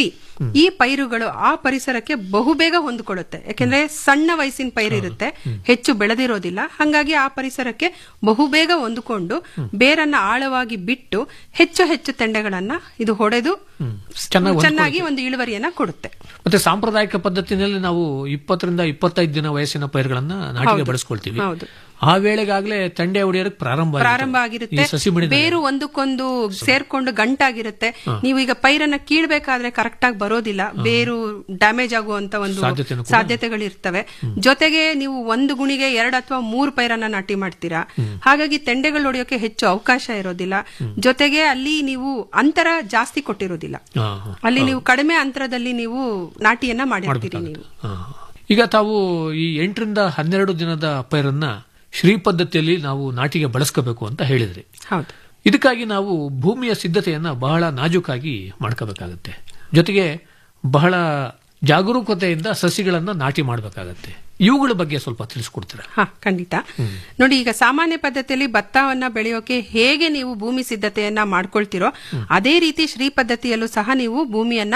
ಈ ಪೈರುಗಳು ಆ ಪರಿಸರಕ್ಕೆ ಬಹುಬೇಗ ಹೊಂದಿಕೊಳ್ಳುತ್ತೆ ಯಾಕೆಂದ್ರೆ ಸಣ್ಣ ವಯಸ್ಸಿನ ಪೈರು ಇರುತ್ತೆ ಹೆಚ್ಚು ಬೆಳೆದಿರೋದಿಲ್ಲ ಹಾಗಾಗಿ ಆ ಪರಿಸರಕ್ಕೆ ಬಹುಬೇಗ ಹೊಂದಿಕೊಂಡು ಬೇರನ್ನ ಆಳವಾಗಿ ಬಿಟ್ಟು ಹೆಚ್ಚು ಹೆಚ್ಚು ತೆಂಡೆಗಳನ್ನ ಇದು ಹೊಡೆದು ಚೆನ್ನಾಗಿ ಚೆನ್ನಾಗಿ ಒಂದು ಇಳುವರಿಯನ್ನ ಕೊಡುತ್ತೆ ಮತ್ತೆ ಸಾಂಪ್ರದಾಯಿಕ ಪದ್ಧತಿನಲ್ಲಿ ನಾವು ಇಪ್ಪತ್ತರಿಂದ ಇಪ್ಪತ್ತೈದು ದಿನ ವಯಸ್ಸಿನ ಪೈರುಗಳನ್ನ ನಾಟಿಗೆ ಹೌದು. ಬಳಸ್ಕೊಳ್ತೀವಿ ಹೌದು. ಆ ವೇಳೆಗಾಗ್ಲೇ ತಂಡೆ ಹೊಡೆಯೋದಕ್ಕೆ ಪ್ರಾರಂಭ ಆಗಿದೆ. ಪ್ರಾರಂಭ ಈ ಆಗಿರುತ್ತೆ ಸಸಿ ಮಡಿ ಬೇರು ಒಂದಕ್ಕೊಂದು ಸೇರ್ಕೊಂಡು ಗಂಟಾಗಿರುತ್ತೆ ನೀವು ಈಗ ಪೈರನ್ನ ಕೀಳ್ಬೇಕಾದ್ರೆ ಕರೆಕ್ಟ್ ಆಗಿ ಬರೋದಿಲ್ಲ ಬೇರು ಡ್ಯಾಮೇಜ್ ಆಗುವಂತ ಒಂದು ಸಾಧ್ಯತೆನೂ ಕೂಡ ಸಾಧ್ಯತೆಗಳು ಇರ್ತವೆ ಜೊತೆಗೆ ನೀವು ಒಂದು ಗುಣಿಗೆ ಎರಡು ಅಥವಾ ಮೂರು ಪೈರನ್ನ ನಾಟಿ ಮಾಡ್ತೀರಾ ಹಾಗಾಗಿ ತೆಂಡೆಗಳು ಹೊಡೆಯೋಕೆ ಹೆಚ್ಚು ಅವಕಾಶ ಇರೋದಿಲ್ಲ ಜೊತೆಗೆ ಅಲ್ಲಿ ನೀವು ಅಂತರ ಜಾಸ್ತಿ ಕೊಟ್ಟಿರೋದಿಲ್ಲ ಹಾ, ಹಾ. ಅಲ್ಲಿ ನೀವು ಕಡಿಮೆ ಅಂತರದಲ್ಲಿ ನೀವು ನಾಟಿಯನ್ನ ಮಾಡಿರ್ತೀರಿ ನೀವು ಹಾ. ಈಗ ತಾವು ಈ ಎಂಟರಿಂದ ಹನ್ನೆರಡು ದಿನದ ಪೈರನ್ನ ಶ್ರೀ ಪದ್ಧತಿಯಲ್ಲಿ ನಾವು ನಾಟಿಗೆ ಬಳಸ್ಕೋಬೇಕು ಅಂತ ಹೇಳಿದ್ರಿ ಹೌದು ಇದಕ್ಕಾಗಿ ನಾವು ಭೂಮಿಯ ಸಿದ್ಧತೆಯನ್ನ ಬಹಳ ನಾಜೂಕಾಗಿ ಮಾಡ್ಕೋಬೇಕಾಗತ್ತೆ ಜೊತೆಗೆ ಬಹಳ ಜಾಗರೂಕತೆಯಿಂದ ಸಸಿಗಳನ್ನ ನಾಟಿ ಮಾಡಬೇಕಾಗತ್ತೆ ಇವುಗಳ ಬಗ್ಗೆ ಸ್ವಲ್ಪ ತಿಳಿಸ್ಕೊಡ್ತೀರಾ ಹಾ ಖಂಡಿತ ನೋಡಿ ಈಗ ಸಾಮಾನ್ಯ ಪದ್ಧತಿಯಲ್ಲಿ ಭತ್ತವನ್ನ ಬೆಳೆಯೋಕೆ ಹೇಗೆ ನೀವು ಭೂಮಿ ಸಿದ್ಧತೆಯನ್ನ ಮಾಡ್ಕೊಳ್ತಿರೋ ಅದೇ ರೀತಿ ಶ್ರೀ ಪದ್ಧತಿಯಲ್ಲೂ ಸಹ ನೀವು ಭೂಮಿಯನ್ನ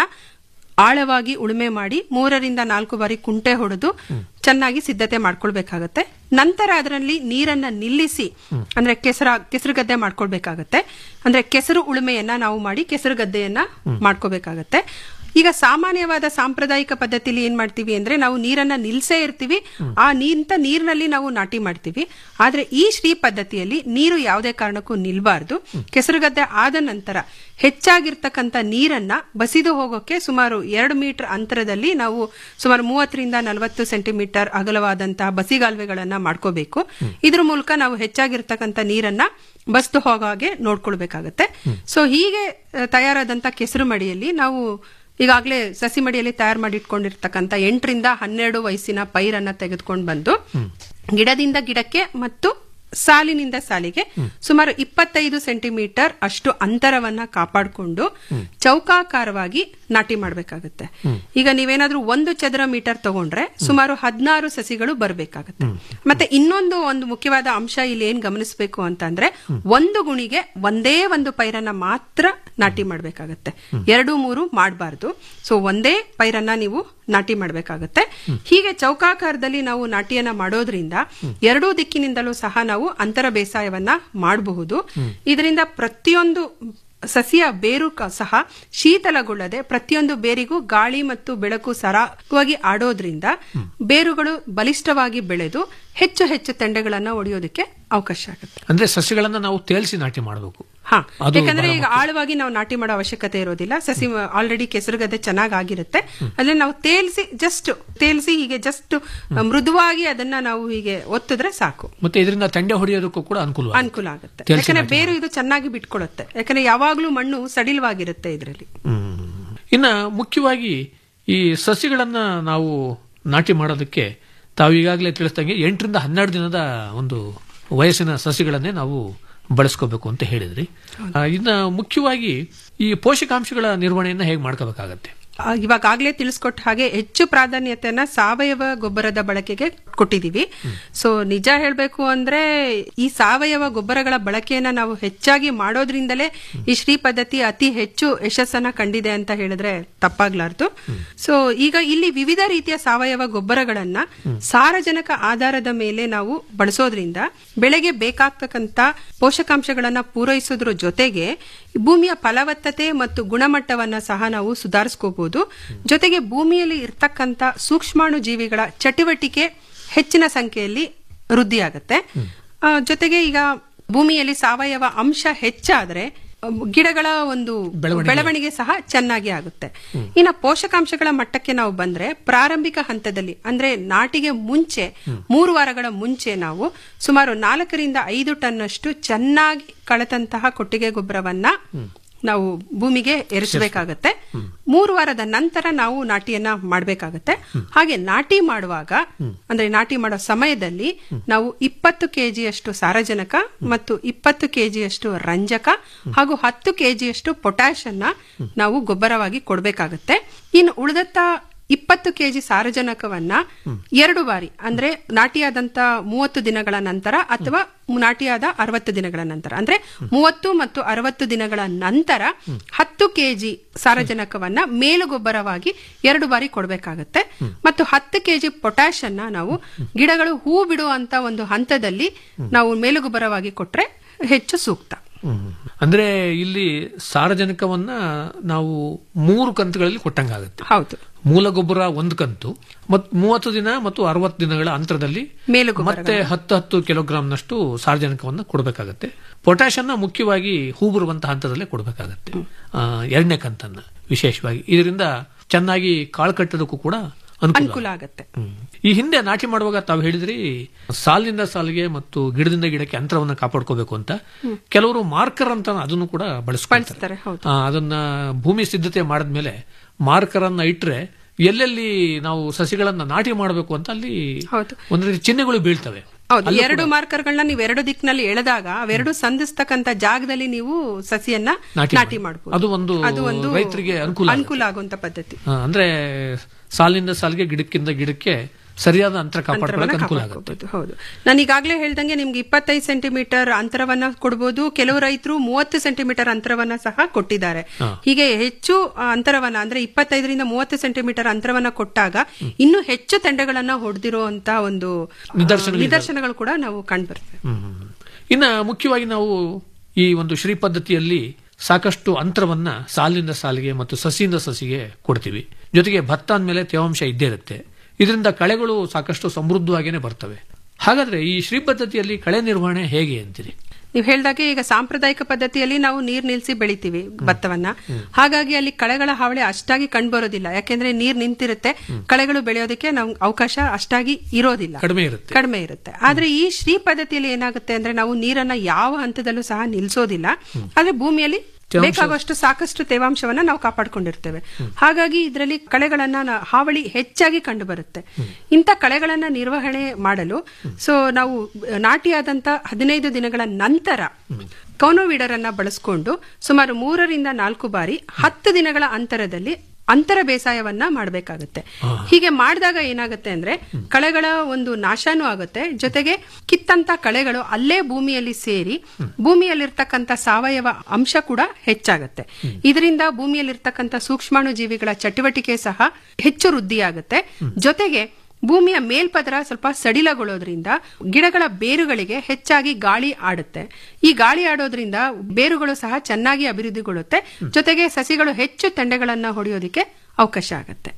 ಆಳವಾಗಿ ಉಳುಮೆ ಮಾಡಿ ಮೂರರಿಂದ ನಾಲ್ಕು ಬಾರಿ ಕುಂಟೆ ಹೊಡೆದು ಚೆನ್ನಾಗಿ ಸಿದ್ಧತೆ ಮಾಡ್ಕೊಳ್ಬೇಕಾಗತ್ತೆ ನಂತರ ಅದರಲ್ಲಿ ನೀರನ್ನ ನಿಲ್ಲಿಸಿ ಅಂದ್ರೆ ಕೆಸರ ಕೆಸರು ಗದ್ದೆ ಮಾಡ್ಕೊಳ್ಬೇಕಾಗತ್ತೆ ಅಂದ್ರೆ ಕೆಸರು ಉಳುಮೆಯನ್ನ ನಾವು ಮಾಡಿ ಕೆಸರು ಗದ್ದೆಯನ್ನ ಮಾಡ್ಕೋಬೇಕಾಗತ್ತೆ ಈಗ ಸಾಮಾನ್ಯವಾದ ಸಾಂಪ್ರದಾಯಿಕ ಪದ್ಧತಿಲಿ ಏನ್ ಮಾಡ್ತೀವಿ ಅಂದ್ರೆ ನಾವು ನೀರನ್ನ ನಿಲ್ಸೇ ಇರ್ತೀವಿ ಆ ನಿಂತ ನೀರಿನಲ್ಲಿ ನಾವು ನಾಟಿ ಮಾಡ್ತೀವಿ ಆದ್ರೆ ಈ ಶ್ರೀ ಪದ್ಧತಿಯಲ್ಲಿ ನೀರು ಯಾವುದೇ ಕಾರಣಕ್ಕೂ ನಿಲ್ಬಾರ್ದು ಕೆಸರುಗದ್ದೆ ಆದ ನಂತರ ಹೆಚ್ಚಾಗಿರ್ತಕ್ಕಂಥ ನೀರನ್ನ ಬಸಿದು ಹೋಗೋಕೆ ಸುಮಾರು ಎರಡು ಮೀಟರ್ ಅಂತರದಲ್ಲಿ ನಾವು ಸುಮಾರು ಮೂವತ್ತರಿಂದ ನಲವತ್ತು ಸೆಂಟಿಮೀಟರ್ ಅಗಲವಾದಂತಹ ಬಸಿಗಾಲುವೆಗಳನ್ನ ಮಾಡ್ಕೋಬೇಕು ಇದ್ರ ಮೂಲಕ ನಾವು ಹೆಚ್ಚಾಗಿರ್ತಕ್ಕಂಥ ನೀರನ್ನ ಬಸ್ದು ಹೋಗೋ ಹಾಗೆ ನೋಡ್ಕೊಳ್ಬೇಕಾಗತ್ತೆ ಸೊ ಹೀಗೆ ಆ, ತಯಾರಾದಂತ ಕೆಸರು ಮಡಿಯಲ್ಲಿ ನಾವು ಈಗಾಗಲೇ ಸಸಿ ಮಡಿಯಲ್ಲಿ ತಯಾರು ಮಾಡಿ ಇಟ್ಕೊಂಡಿರ್ತಕ್ಕಂಥ ಎಂಟರಿಂದ ಹನ್ನೆರಡು ವಯಸ್ಸಿನ ಪೈರನ್ನ ತೆಗೆದುಕೊಂಡು ಬಂದು ಗಿಡದಿಂದ ಗಿಡಕ್ಕೆ ಮತ್ತು ಸಾಲಿನಿಂದ ಸಾಲಿಗೆ ಸುಮಾರು ಇಪ್ಪತ್ತೈದು ಸೆಂಟಿಮೀಟರ್ ಅಷ್ಟು ಅಂತರವನ್ನ ಕಾಪಾಡಿಕೊಂಡು ಚೌಕಾಕಾರವಾಗಿ ನಾಟಿ ಮಾಡಬೇಕಾಗುತ್ತೆ ಈಗ ನೀವೇನಾದ್ರೂ ಒಂದು ಚದರ ಮೀಟರ್ ತಗೊಂಡ್ರೆ ಸುಮಾರು ಹದಿನಾರು ಸಸಿಗಳು ಬರಬೇಕಾಗುತ್ತೆ ಮತ್ತೆ ಇನ್ನೊಂದು ಒಂದು ಮುಖ್ಯವಾದ ಅಂಶ ಇಲ್ಲಿ ಏನ್ ಗಮನಿಸಬೇಕು ಅಂತಂದ್ರೆ ಒಂದು ಗುಣಿಗೆ ಒಂದೇ ಒಂದು ಪೈರನ್ನ ಮಾತ್ರ ನಾಟಿ ಮಾಡಬೇಕಾಗತ್ತೆ ಎರಡು ಮೂರು ಮಾಡಬಾರ್ದು ಸೊ ಒಂದೇ ಪೈರನ್ನ ನೀವು ನಾಟಿ ಮಾಡಬೇಕಾಗತ್ತೆ ಹೀಗೆ ಚೌಕಾಕಾರದಲ್ಲಿ ನಾವು ನಾಟಿಯನ್ನ ಮಾಡೋದ್ರಿಂದ ಎರಡೂ ದಿಕ್ಕಿನಿಂದಲೂ ಸಹ ನಾವು ಅಂತರ ಬೇಸಾಯವನ್ನ ಮಾಡಬಹುದು ಇದರಿಂದ ಪ್ರತಿಯೊಂದು ಸಸಿಯ ಬೇರು ಕ- ಸಹ ಶೀತಲಗೊಳ್ಳದೆ ಪ್ರತಿಯೊಂದು ಬೇರಿಗೂ ಗಾಳಿ ಮತ್ತು ಬೆಳಕು ಸರಾಗವಾಗಿ ಆಡೋದ್ರಿಂದ ಬೇರುಗಳು ಬಲಿಷ್ಠವಾಗಿ ಬೆಳೆದು ಹೆಚ್ಚು ಹೆಚ್ಚು ತೆಂಡೆಗಳನ್ನ ಒಡೆಯೋದಕ್ಕೆ ಅವಕಾಶ ಆಗುತ್ತೆ ಅಂದ್ರೆ ಸಸ್ಯಗಳನ್ನ ನಾವು ತೇಲ್ಸಿ ನಾಟಿ ಮಾಡಬೇಕು ಹಾ ಅದು ಯಾಕಂದ್ರೆ ಬಹಳ ಈಗ ಆಳವಾಗಿ ನಾವು ನಾಟಿ ಮಾಡೋ ಅವಶ್ಯಕತೆ ಇರೋದಿಲ್ಲ ಸಸಿ ಆಲ್ರೆಡಿ ಕೆಸರುಗದ್ದೆ ಚೆನ್ನಾಗ್ ಆಗಿರುತ್ತೆ ಅಲ್ಲೇ ನಾವು ತೇಲ್ಸಿ ಜಸ್ಟ್ ತೇಲ್ಸಿ ಹೀಗೆ ಜಸ್ಟ್ ಮೃದುವಾಗಿ ಅದನ್ನ ನಾವು ಹೀಗೆ ಒತ್ತಿದ್ರೆ ಸಾಕು ಮತ್ತೆ ಇದರಿಂದ ತಂಡೆ ಹೊಡೆಯೋದಕ್ಕೂ ಕೂಡ ಅನುಕೂಲ ಅನುಕೂಲ ಆಗುತ್ತೆ ತೇಲ್ಸಿ ಯಾಕಂದ್ರೆ ನಾಟಿ ಬೇರು ಇದು ಚೆನ್ನಾಗಿ ಬಿಟ್ಕೊಳ್ಳುತ್ತೆ ಯಾಕಂದ್ರೆ ಯಾವಾಗ್ಲೂ ಮಣ್ಣು ಸಡಿಲವಾಗಿರುತ್ತೆ ಇದರಲ್ಲಿ ಇನ್ನ ಮುಖ್ಯವಾಗಿ ಈ ಸಸಿಗಳನ್ನ ನಾವು ನಾಟಿ ಮಾಡೋದಕ್ಕೆ ತಾವು ಈಗಾಗಲೇ ತಿಳಿಸ್ದಂಗೆ ಎಂಟರಿಂದ ಹನ್ನೆರಡು ದಿನದ ಒಂದು ವಯಸ್ಸಿನ ಸಸಿಗಳನ್ನೇ ನಾವು ಬಳಸ್ಕೋಬೇಕು ಅಂತ ಹೇಳಿದ್ರಿ ಆ, ಇನ್ನ ಮುಖ್ಯವಾಗಿ ಈ ಪೋಷಕಾಂಶಗಳ ನಿರ್ವಹಣೆಯನ್ನ ಹೇಗೆ ಮಾಡ್ಕೋಬೇಕಾಗತ್ತೆ ಆ, ಇವಾಗಾಗ್ಲೇ ತಿಳಿಸ್ಕೊಟ್ಟ ಹಾಗೆ ಹೆಚ್ಚು ಪ್ರಾಧಾನ್ಯತೆಯನ್ನ ಸಾವಯವ ಗೊಬ್ಬರದ ಬಳಕೆಗೆ ಕೊಟ್ಟಿದೀವಿ ಸೊ ನಿಜ ಹೇಳ್ಬೇಕು ಅಂದ್ರೆ ಈ ಸಾವಯವ ಗೊಬ್ಬರಗಳ ಬಳಕೆಯನ್ನ ನಾವು ಹೆಚ್ಚಾಗಿ ಮಾಡೋದ್ರಿಂದಲೇ ಈ ಶ್ರೀ ಪದ್ಧತಿ ಅತಿ ಹೆಚ್ಚು ಯಶಸ್ಸನ್ನ ಕಂಡಿದೆ ಅಂತ ಹೇಳಿದ್ರೆ ತಪ್ಪಾಗ್ಲಾರ್ದು ಸೊ ಈಗ ಇಲ್ಲಿ ವಿವಿಧ ರೀತಿಯ ಸಾವಯವ ಗೊಬ್ಬರಗಳನ್ನ ಸಾರಜನಕ ಆಧಾರದ ಮೇಲೆ ನಾವು ಬಳಸೋದ್ರಿಂದ ಬೆಳೆಗೆ ಬೇಕಾಗ್ತಕ್ಕಂತ ಪೋಷಕಾಂಶಗಳನ್ನ ಪೂರೈಸೋದ್ರ ಜೊತೆಗೆ ಭೂಮಿಯ ಫಲವತ್ತತೆ ಮತ್ತು ಗುಣಮಟ್ಟವನ್ನ ಸಹ ನಾವು ಸುಧಾರಿಸ್ಕೋಬಹುದು ಜೊತೆಗೆ ಭೂಮಿಯಲ್ಲಿ ಇರ್ತಕ್ಕಂತ ಸೂಕ್ಷ್ಮಾಣು ಜೀವಿಗಳ ಚಟುವಟಿಕೆ ಹೆಚ್ಚಿನ ಸಂಖ್ಯೆಯಲ್ಲಿ ವೃದ್ಧಿಯಾಗುತ್ತೆ ಆ, ಜೊತೆಗೆ ಈಗ ಭೂಮಿಯಲ್ಲಿ ಸಾವಯವ ಅಂಶ ಹೆಚ್ಚಾದ್ರೆ ಆ, ಗಿಡಗಳ ಒಂದು ಬೆಳವಣಿಗೆ. ಬೆಳವಣಿಗೆ ಸಹ ಚೆನ್ನಾಗಿ ಆಗುತ್ತೆ ಇನ್ನು ಪೋಷಕಾಂಶಗಳ ಮಟ್ಟಕ್ಕೆ ನಾವು ಬಂದ್ರೆ ಪ್ರಾರಂಭಿಕ ಹಂತದಲ್ಲಿ ಅಂದ್ರೆ ನಾಟಿಗೆ ಮುಂಚೆ ಮೂರು ವಾರಗಳ ಮುಂಚೆ ನಾವು ಸುಮಾರು ನಾಲ್ಕರಿಂದ ಐದು ಟನ್ ಅಷ್ಟು ಚೆನ್ನಾಗಿ ಕಳೆದಂತಹ ಕೊಟ್ಟಿಗೆ ಗೊಬ್ಬರವನ್ನ ನಾವು ಭೂಮಿಗೆ ಎರಚಬೇಕಾಗತ್ತೆ ಮೂರು ವಾರದ ನಂತರ ನಾವು ನಾಟಿಯನ್ನ ಮಾಡಬೇಕಾಗತ್ತೆ ಹಾಗೆ ನಾಟಿ ಮಾಡುವಾಗ ಅಂದ್ರೆ ನಾಟಿ ಮಾಡೋ ಸಮಯದಲ್ಲಿ ನಾವು ಇಪ್ಪತ್ತು ಕೆಜಿಯಷ್ಟು ಸಾರಜನಕ ಮತ್ತು ಇಪ್ಪತ್ತು ಕೆಜಿಯಷ್ಟು ರಂಜಕ ಹಾಗೂ ಹತ್ತು ಕೆಜಿಯಷ್ಟು ಪೊಟ್ಯಾಶ್ ಅನ್ನ ನಾವು ಗೊಬ್ಬರವಾಗಿ ಕೊಡಬೇಕಾಗತ್ತೆ ಇನ್ನು ಉಳಿದತ್ತ ಇಪ್ಪತ್ತು ಕೆಜಿ ಸಾರಜನಕವನ್ನ ಎರಡು ಬಾರಿ ಅಂದ್ರೆ ನಾಟಿಯಾದಂತ ಮೂವತ್ತು ದಿನಗಳ ನಂತರ ಅಥವಾ ನಾಟಿಯಾದ ಅರವತ್ತು ದಿನಗಳ ನಂತರ ಅಂದ್ರೆ ಮೂವತ್ತು ಮತ್ತು ಅರವತ್ತು ದಿನಗಳ ನಂತರ ಹತ್ತು ಕೆಜಿ ಸಾರಜನಕವನ್ನ ಮೇಲುಗೊಬ್ಬರವಾಗಿ ಎರಡು ಬಾರಿ ಕೊಡಬೇಕಾಗತ್ತೆ ಮತ್ತು ಹತ್ತು ಕೆಜಿ ಪೊಟ್ಯಾಶ್ ಅನ್ನ ನಾವು ಗಿಡಗಳು ಹೂ ಬಿಡುವಂತ ಒಂದು ಹಂತದಲ್ಲಿ ನಾವು ಮೇಲುಗೊಬ್ಬರವಾಗಿ ಕೊಟ್ರೆ ಹೆಚ್ಚು ಸೂಕ್ತ ಅಂದ್ರೆ ಇಲ್ಲಿ ಸಾರಜನಕವನ್ನ ನಾವು ಮೂರು ಕಂತುಗಳಲ್ಲಿ ಕೊಟ್ಟಂಗಾಗುತ್ತೆ ಹೌದು ಮೂಲ ಗೊಬ್ಬರ ಒಂದು ಕಂತು ಮತ್ತು ಮೂವತ್ತು ದಿನ ಮತ್ತು ಅರವತ್ತು ದಿನಗಳ ಅಂತರದಲ್ಲಿ ಮತ್ತೆ ಹತ್ತು ಹತ್ತು ಕಿಲೋಗ್ರಾಂನಷ್ಟು ಸಾರಜನಕವನ್ನ ಕೊಡಬೇಕಾಗತ್ತೆ ಪೊಟ್ಯಾಶ್ ಅನ್ನ ಮುಖ್ಯವಾಗಿ ಹೂ ಬರುವಂತಹ ಹಂತದಲ್ಲೇ ಕೊಡಬೇಕಾಗತ್ತೆ ಆ, ಎರಡನೇ ಕಂತನ್ನ ವಿಶೇಷವಾಗಿ ಇದರಿಂದ ಚೆನ್ನಾಗಿ ಕಾಳು ಕಟ್ಟೋದಕ್ಕೂ ಕೂಡ ಅನುಕೂಲ ಅನುಕೂಲ ಆಗತ್ತೆ ಈ ಹಿಂದೆ ನಾಟಿ ಮಾಡುವಾಗ ತಾವು ಹೇಳಿದ್ರಿ ಸಾಲಿನಿಂದ ಸಾಲಿಗೆ ಮತ್ತು ಗಿಡದಿಂದ ಗಿಡಕ್ಕೆ ಅಂತರವನ್ನ ಕಾಪಾಡ್ಕೋಬೇಕು ಅಂತ ಕೆಲವರು ಮಾರ್ಕರ್ ಅಂತ ಅದನ್ನು ಕೂಡ ಬಳಸ್ಕೊಳ್ತಾರೆ ಬಳಸ್ತಾರೆ ಹೌದು ಆ, ಅದನ್ನ ಭೂಮಿ ಸಿದ್ಧತೆ ಮಾಡಿದ್ಮೇಲೆ ಮಾರ್ಕರ್ ಅನ್ನ ಇಟ್ರೆ ಎಲ್ಲೆಲ್ಲಿ ನಾವು ಸಸಿಗಳನ್ನ ನಾಟಿ ಮಾಡಬೇಕು ಅಂತ ಅಲ್ಲಿ ಹೌದು ಒಂದು ರೀತಿ ಚಿಹ್ನೆಗಳು ಬೀಳ್ತವೆ ಹೌದು ಅಲ್ಲೂ ಎರಡು ಕೂಡ ಮಾರ್ಕರ್ಗಳನ್ನ ನೀವು ಎರಡು ದಿಕ್ಕಿನಲ್ಲಿ ಎಳೆದಾಗ ಅವೆರಡು ಸಂಧಿಸ್ತಕ್ಕಂತ ಜಾಗದಲ್ಲಿ ನೀವು ಸಸಿಯನ್ನ ನಾಟಿ ನಾಟಿ ಮಾಡಿ. ಮಾಡಬಹುದು ಅದು ಒಂದು ಅದು ಒಂದು ರೈತರಿಗೆ ಅನುಕೂಲ ಆಗುತ್ತೆ. ಅನುಕೂಲ ಆಗುವಂತ ಪದ್ಧತಿ ಆ, ಅಂದ್ರೆ ಸಾಲಿನಿಂದ ಸಾಲಿಗೆ ಗಿಡಕ್ಕಿಂತ ಗಿಡಕ್ಕೆ ಸರಿಯಾದ ಅಂತರ ಕಾಪಾಡ್ಕೊಳ್ಳೋಕೆ ಅಂತರವನ್ನ ಅನುಕೂಲ ಆಗುತ್ತೆ ಕಾಪಾಡ್ಕೋಬಹುದು ಹೌದು ನಾನು ಈಗಾಗಲೇ ಹೇಳ್ದಂಗೆ ನಿಮ್ಗೆ ಇಪ್ಪತ್ತೈದು ಸೆಂಟಿಮೀಟರ್ ಅಂತರವನ್ನ ಕೊಡಬಹುದು ಕೆಲವು ರೈತರು ಮೂವತ್ತು ಸೆಂಟಿಮೀಟರ್ ಅಂತರವನ್ನ ಸಹ ಕೊಟ್ಟಿದ್ದಾರೆ ಹಾ. ಹೀಗೆ ಹೆಚ್ಚು ಆ, ಅಂತರವನ್ನ ಅಂದ್ರೆ ಇಪ್ಪತ್ತೈದರಿಂದ ಮೂವತ್ತು ಸೆಂಟಿಮೀಟರ್ ಅಂತರವನ್ನ ಕೊಟ್ಟಾಗ ಇನ್ನೂ ಹೆಚ್ಚು ತೆಂಡೆಗಳನ್ನ ಹೊಡೆದಿರುವಂತ ಒಂದು ಆ, ನಿದರ್ಶನಗಳಿದಾವೆ. ನಿದರ್ಶನಗಳು ಕೂಡ ನಾವು ಕಂಡುಬರ್ತೇವೆ ಹ್ಮ್. ಇನ್ನ ಮುಖ್ಯವಾಗಿ ನಾವು ಈ ಒಂದು ಶ್ರೀ ಪದ್ಧತಿಯಲ್ಲಿ ಸಾಕಷ್ಟು ಅಂತರವನ್ನ ಸಾಲಿನಿಂದ ಸಾಲಿಗೆ ಮತ್ತು ಸಸಿಯಿಂದ ಸಸಿಗೆ ಕೊಡ್ತೀವಿ ಜೊತೆಗೆ ಭತ್ತ ಅಂದಮೇಲೆ ತೇವಾಂಶ ಇದ್ದೇ ಇರುತ್ತೆ ಇದರಿಂದ ಕಳೆಗಳು ಸಾಕಷ್ಟು ಸಮೃದ್ಧವಾಗಿಯೇ ಬರ್ತವೆ ಹಾಗಾದ್ರೆ ಈ ಶ್ರೀ ಪದ್ಧತಿಯಲ್ಲಿ ಕಳೆ ನಿರ್ವಹಣೆ ಹೇಗೆ ಅಂತೀರಿ ನೀವು ಹೇಳ್ದಾಗೆ ಈಗ ಸಾಂಪ್ರದಾಯಿಕ ಪದ್ಧತಿಯಲ್ಲಿ ನಾವು ನೀರ್ ನಿಲ್ಸಿ ಬೆಳಿತೀವಿ ಭತ್ತವನ್ನ ಹಾಗಾಗಿ ಅಲ್ಲಿ ಕಳೆಗಳ ಹಾವಳಿ ಅಷ್ಟಾಗಿ ಕಂಡುಬರೋದಿಲ್ಲ ಯಾಕೆಂದ್ರೆ ನೀರ್ ನಿಂತಿರುತ್ತೆ ಕಳೆಗಳು ಬೆಳೆಯೋದಕ್ಕೆ ನಮ್ಗೆ ಅವಕಾಶ ಅಷ್ಟಾಗಿ ಇರೋದಿಲ್ಲ ಕಡಿಮೆ ಇರುತ್ತೆ ಕಡಿಮೆ ಇರುತ್ತೆ ಆದ್ರೆ ಈ ಶ್ರೀ ಪದ್ಧತಿಯಲ್ಲಿ ಏನಾಗುತ್ತೆ ಅಂದ್ರೆ ನಾವು ನೀರನ್ನ ಯಾವ ಹಂತದಲ್ಲೂ ಸಹ ನಿಲ್ಸೋದಿಲ್ಲ ಆದ್ರೆ ಭೂಮಿಯಲ್ಲಿ ತೇವಾಂಶ- ಬೇಕಾಗುವಷ್ಟು ಸಾಕಷ್ಟು ತೇವಾಂಶವನ್ನ ನಾವು ಕಾಪಾಡ್ಕೊಂಡಿರ್ತೇವೆ ಹಾಗಾಗಿ ಇದರಲ್ಲಿ ಕಳೆಗಳನ್ನ ನಾ- ಹಾವಳಿ ಹೆಚ್ಚಾಗಿ ಕಂಡು ಬರುತ್ತೆ ಇಂಥ ಕಳೆಗಳನ್ನ ನಿರ್ವಹಣೆ ಮಾಡಲು ಸೊ ನಾವು ನಾಟಿಯಾದಂತ ಹದಿನೈದು ದಿನಗಳ ನಂತರ ಕೌನೋವೀಡರ್ ಅನ್ನ ಬಳಸ್ಕೊಂಡು ಸುಮಾರು ಮೂರರಿಂದ ನಾಲ್ಕು ಬಾರಿ ಹತ್ತು ದಿನಗಳ ಅಂತರದಲ್ಲಿ ಅಂತರ ಬೇಸಾಯವನ್ನ ಮಾಡಬೇಕಾಗುತ್ತೆ ಹೀಗೆ ಮಾಡಿದಾಗ ಏನಾಗುತ್ತೆ ಅಂದ್ರೆ ಕಳೆಗಳ ಒಂದು ನಾಶನೂ ಆಗುತ್ತೆ ಜೊತೆಗೆ ಕಿತ್ತಂತ ಕಳೆಗಳು ಅಲ್ಲೇ ಭೂಮಿಯಲ್ಲಿ ಸೇರಿ ಭೂಮಿಯಲ್ಲಿರ್ತಕ್ಕಂಥ ಸಾವಯವ ಅಂಶ ಕೂಡ ಹೆಚ್ಚಾಗುತ್ತೆ ಇದರಿಂದ ಭೂಮಿಯಲ್ಲಿರ್ತಕ್ಕಂಥ ಸೂಕ್ಷ್ಮಾಣು ಜೀವಿಗಳ ಚಟುವಟಿಕೆ ಸಹ ಹೆಚ್ಚು ವೃದ್ಧಿಯಾಗುತ್ತೆ ಜೊತೆಗೆ ಭೂಮಿಯ ಮೇಲ್ಪದರ ಸ್ವಲ್ಪ ಸಡಿಲಗೊಳ್ಳೋದ್ರಿಂದ ಗಿಡಗಳ ಬೇರುಗಳಿಗೆ ಹೆಚ್ಚಾಗಿ ಗಾಳಿ ಆಡುತ್ತೆ ಈ ಗಾಳಿ ಆಡೋದ್ರಿಂದ ಬೇರುಗಳು ಸಹ ಚೆನ್ನಾಗಿ ಅಭಿವೃದ್ಧಿಗೊಳ್ಳುತ್ತೆ ಜೊತೆಗೆ ಸಸಿಗಳು ಹೆಚ್ಚು ತೆಂಡೆಗಳನ್ನ ಹೊಡೆಯೋದಕ್ಕೆ ಅವಕಾಶ ಆಗುತ್ತೆ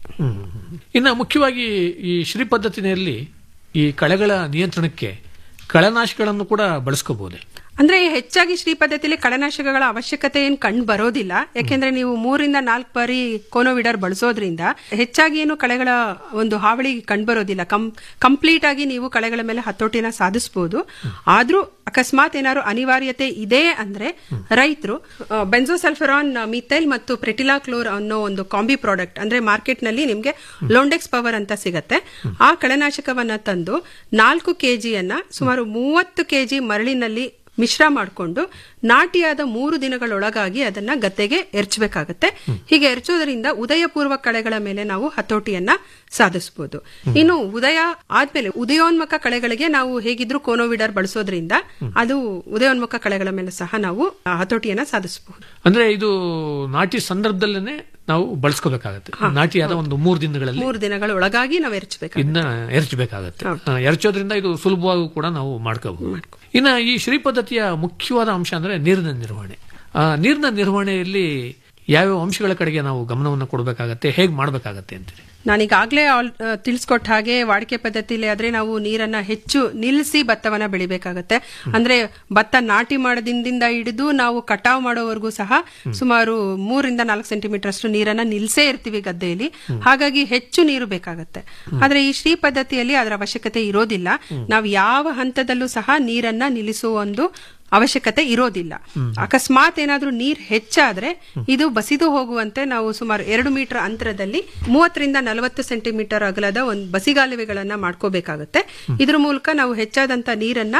ಇನ್ನು ಮುಖ್ಯವಾಗಿ ಈ ಶ್ರೀ ಪದ್ಧತಿನಲ್ಲಿ ಈ ಕಳೆಗಳ ನಿಯಂತ್ರಣಕ್ಕೆ ಕಳೆನಾಶಗಳನ್ನು ಕೂಡ ಬಳಸ್ಕೋಬಹುದೇ ಅಂದ್ರೆ ಹೆಚ್ಚಾಗಿ ಶ್ರೀ ಪದ್ಧತಿಯಲ್ಲಿ ಕಳೆನಾಶಕಗಳ ಅವಶ್ಯಕತೆ ಏನ್ ಕಂಡು ಬರೋದಿಲ್ಲ ಯಾಕೆಂದ್ರೆ ನೀವು ಮೂರಿಂದ ನಾಲ್ಕು ಬಾರಿ ಕೋನೋವಿಡರ್ ಬಳಸೋದ್ರಿಂದ ಹೆಚ್ಚಾಗಿ ಏನು ಕಳೆಗಳ ಒಂದು ಹಾವಳಿ ಕಂಡು ಬರೋದಿಲ್ಲ ಕಂ ಕಂಪ್ಲೀಟ್ ಆಗಿ ನೀವು ಕಳೆಗಳ ಮೇಲೆ ಹತೋಟಿನ ಸಾಧಿಸಬಹುದು ಆದ್ರೂ ಅಕಸ್ಮಾತ್ ಏನಾದ್ರು ಅನಿವಾರ್ಯತೆ ಇದೆ ಅಂದ್ರೆ ರೈತರು ಬೆನ್ಸೋಸಲ್ಫರಾನ್ ಮಿಥೈಲ್ ಮತ್ತು ಪ್ರೆಟಿಲಾಕ್ಲೋರ್ ಅನ್ನೋ ಒಂದು ಕಾಂಬಿ ಪ್ರಾಡಕ್ಟ್ ಅಂದ್ರೆ ಮಾರ್ಕೆಟ್ ನಲ್ಲಿ ನಿಮ್ಗೆ ಲೋಂಡೆಕ್ಸ್ ಪವರ್ ಅಂತ ಸಿಗತ್ತೆ ಆ ಕಳೆನಾಶಕವನ್ನ ತಂದು ನಾಲ್ಕು ಕೆಜಿಯನ್ನ ಸುಮಾರು ಮೂವತ್ತು ಕೆಜಿ ಮರಳಿನಲ್ಲಿ ಮಿಶ್ರ ಮಾಡಿಕೊಂಡು ನಾಟಿಯಾದ ಮೂರು ದಿನಗಳೊಳಗಾಗಿ ಅದನ್ನ ಗದ್ದೆಗೆ ಎರ್ಚಬೇಕಾಗತ್ತೆ ಹೀಗೆ ಎರ್ಚೋದ್ರಿಂದ ಉದಯ ಪೂರ್ವ ಕಳೆಗಳ ಮೇಲೆ ನಾವು ಹತೋಟಿಯನ್ನ ಸಾಧಿಸಬಹುದು ಇನ್ನು ಉದಯ ಆದ್ಮೇಲೆ ಉದಯೋನ್ಮುಖ ಕಳೆಗಳಿಗೆ ನಾವು ಹೇಗಿದ್ರು ಕೋನೋವಿಡರ್ ಬಳಸೋದ್ರಿಂದ ಅದು ಉದಯೋನ್ಮುಖ ಕಳೆಗಳ ಮೇಲೆ ಸಹ ನಾವು ಆ, ಹತೋಟಿಯನ್ನ ಸಾಧಿಸಬಹುದು ಅಂದ್ರೆ ಇದು ನಾಟಿ ಸಂದರ್ಭದಲ್ಲೇನೆ ನಾವು ಬಳಸ್ಕೋಬೇಕಾಗತ್ತೆ ನಾಟಿಯಾದ ಒಂದು ಮೂರು ದಿನಗಳಲ್ಲಿ ಮೂರು ದಿನಗಳ ಒಳಗಾಗಿ ನಾವು ಎರ್ಚಬೇಕು ಇದನ್ನ ಎರಚಬೇಕಾಗತ್ತೆ ಆ, ಎರಚೋದ್ರಿಂದ ಇದು ಸುಲಭವಾಗಿ ಕೂಡ ನಾವು ಮಾಡ್ಕೋಬಹುದು ಇನ್ನ ಈ ಶ್ರೀ ಪದ್ಧತಿಯ ಮುಖ್ಯವಾದ ಅಂಶ ಅಂದ್ರೆ ನೀರಿನ ನಿರ್ವಹಣೆ ಆ ನೀರಿನ ನಿರ್ವಹಣೆಯಲ್ಲಿ ಯಾವ್ಯಾವ ಅಂಶಗಳ ಕಡೆಗೆ ನಾವು ಗಮನವನ್ನು ಕೊಡಬೇಕಾಗತ್ತೆ ಹೇಗೆ ಮಾಡಬೇಕಾಗತ್ತೆ ಅಂತೀರಿ ನಾನೀಗಾಗಲೇ ತಿಳಿಸ್ಕೊಟ್ಟ ಹಾಗೆ ವಾಡಿಕೆ ಪದ್ಧತಿಲಿ ಆದ್ರೆ ನಾವು ನೀರನ್ನ ಹೆಚ್ಚು ನಿಲ್ಲಿಸಿ ಭತ್ತವನ್ನ ಬೆಳಿಬೇಕಾಗತ್ತೆ ಅಂದ್ರೆ ಭತ್ತ ನಾಟಿ ಮಾಡೋದಿಂದ ಹಿಡಿದು ನಾವು ಕಟಾವ್ ಮಾಡೋವರೆಗೂ ಸಹ ಸುಮಾರು ಮೂರಿಂದ ನಾಲ್ಕು ಸೆಂಟಿಮೀಟರ್ ಅಷ್ಟು ನೀರನ್ನ ನಿಲ್ಸೇ ಇರ್ತೀವಿ ಗದ್ದೆಯಲ್ಲಿ ಹಾಗಾಗಿ ಹೆಚ್ಚು ನೀರು ಬೇಕಾಗತ್ತೆ ಆದ್ರೆ ಈ ಶ್ರೀ ಪದ್ಧತಿಯಲ್ಲಿ ಅದರ ಅವಶ್ಯಕತೆ ಇರೋದಿಲ್ಲ ನಾವು ಯಾವ ಹಂತದಲ್ಲೂ ಸಹ ನೀರನ್ನ ನಿಲ್ಲಿಸುವ ಒಂದು ಅವಶ್ಯಕತೆ ಇರೋದಿಲ್ಲ ಅಕಸ್ಮಾತ್ ಏನಾದ್ರೂ ನೀರ್ ಹೆಚ್ಚಾದ್ರೆ ಇದು ಬಸಿದು ಹೋಗುವಂತೆ ನಾವು ಸುಮಾರು ಎರಡು ಮೀಟರ್ ಅಂತರದಲ್ಲಿ ಮೂವತ್ತರಿಂದ ನಲವತ್ತು ಸೆಂಟಿಮೀಟರ್ ಅಗಲದ ಒಂದು ಬಸಿಗಾಲುವೆಗಳನ್ನ ಮಾಡ್ಕೋಬೇಕಾಗತ್ತೆ ಇದ್ರ ಮೂಲಕ ನಾವು ಹೆಚ್ಚಾದಂತ ನೀರನ್ನ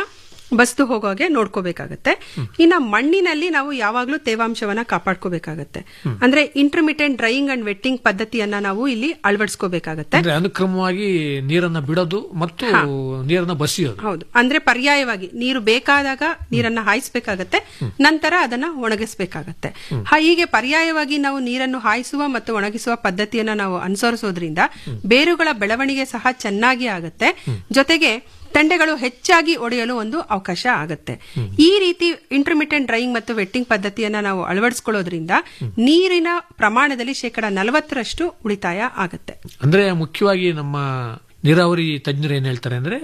ಬಸ್ದು ಹೋಗೋಗೆ ನೋಡ್ಕೋಬೇಕಾಗತ್ತೆ ಇನ್ನ ಮಣ್ಣಿನಲ್ಲಿ ನಾವು ಯಾವಾಗ್ಲೂ ತೇವಾಂಶವನ್ನ ಕಾಪಾಡ್ಕೋಬೇಕಾಗತ್ತೆ ಅಂದ್ರೆ ಇಂಟರ್ಮಿಟೆಂಟ್ ಡ್ರೈಯಿಂಗ್ ಅಂಡ್ ವೆಟ್ಟಿಂಗ್ ಪದ್ಧತಿಯನ್ನ ನಾವು ಇಲ್ಲಿ ಅಳವಡಿಸ್ಕೋಬೇಕಾಗತ್ತೆ ಅಂದ್ರೆ ಅನುಕ್ರಮವಾಗಿ ನೀರನ್ನ ಬಿಡೋದು ಮತ್ತು ನೀರನ್ನ ಬಸಿಯೋದು ಹೌದು ಅಂದ್ರೆ ಪರ್ಯಾಯವಾಗಿ ನೀರು ಬೇಕಾದಾಗ ನೀರನ್ನ ಹಾಯಿಸ್ಬೇಕಾಗತ್ತೆ ನಂತರ ಅದನ್ನ ಒಣಗಿಸ್ಬೇಕಾಗತ್ತೆ ಹ- ಹೀಗೆ ಪರ್ಯಾಯವಾಗಿ ನಾವು ನೀರನ್ನು ಹಾಯಿಸುವ ಮತ್ತು ಒಣಗಿಸುವ ಪದ್ಧತಿಯನ್ನ ನಾವು ಅನುಸರಿಸೋದ್ರಿಂದ ಬೇರುಗಳ ಬೆಳವಣಿಗೆ ಸಹ ಚೆನ್ನಾಗಿ ಆಗತ್ತೆ ಜೊತೆಗೆ ತಂಡೆಗಳು ಹೆಚ್ಚಾಗಿ ಒಡೆಯಲು ಒಂದು ಅವಕಾಶ ಆಗತ್ತೆ ಈ ರೀತಿ ಇಂಟರ್ಮಿಟೆಂಟ್ ಡ್ರೈಯಿಂಗ್ ಮತ್ತು ವೆಟ್ಟಿಂಗ್ ಪದ್ಧತಿಯನ್ನ ನಾವು ಅಳವಡಿಸ್ಕೊಳ್ಳೋದ್ರಿಂದ ನೀರಿನ ಪ್ರಮಾಣದಲ್ಲಿ ಶೇಕಡ ನಲವತ್ತರಷ್ಟು ಉಳಿತಾಯ ಆಗತ್ತೆ ಅಂದ್ರೆ ಮುಖ್ಯವಾಗಿ ನಮ್ಮ ನೀರಾವರಿ ತಜ್ಞರು ಏನ್ ಹೇಳ್ತಾರೆ ಅಂದ್ರೆ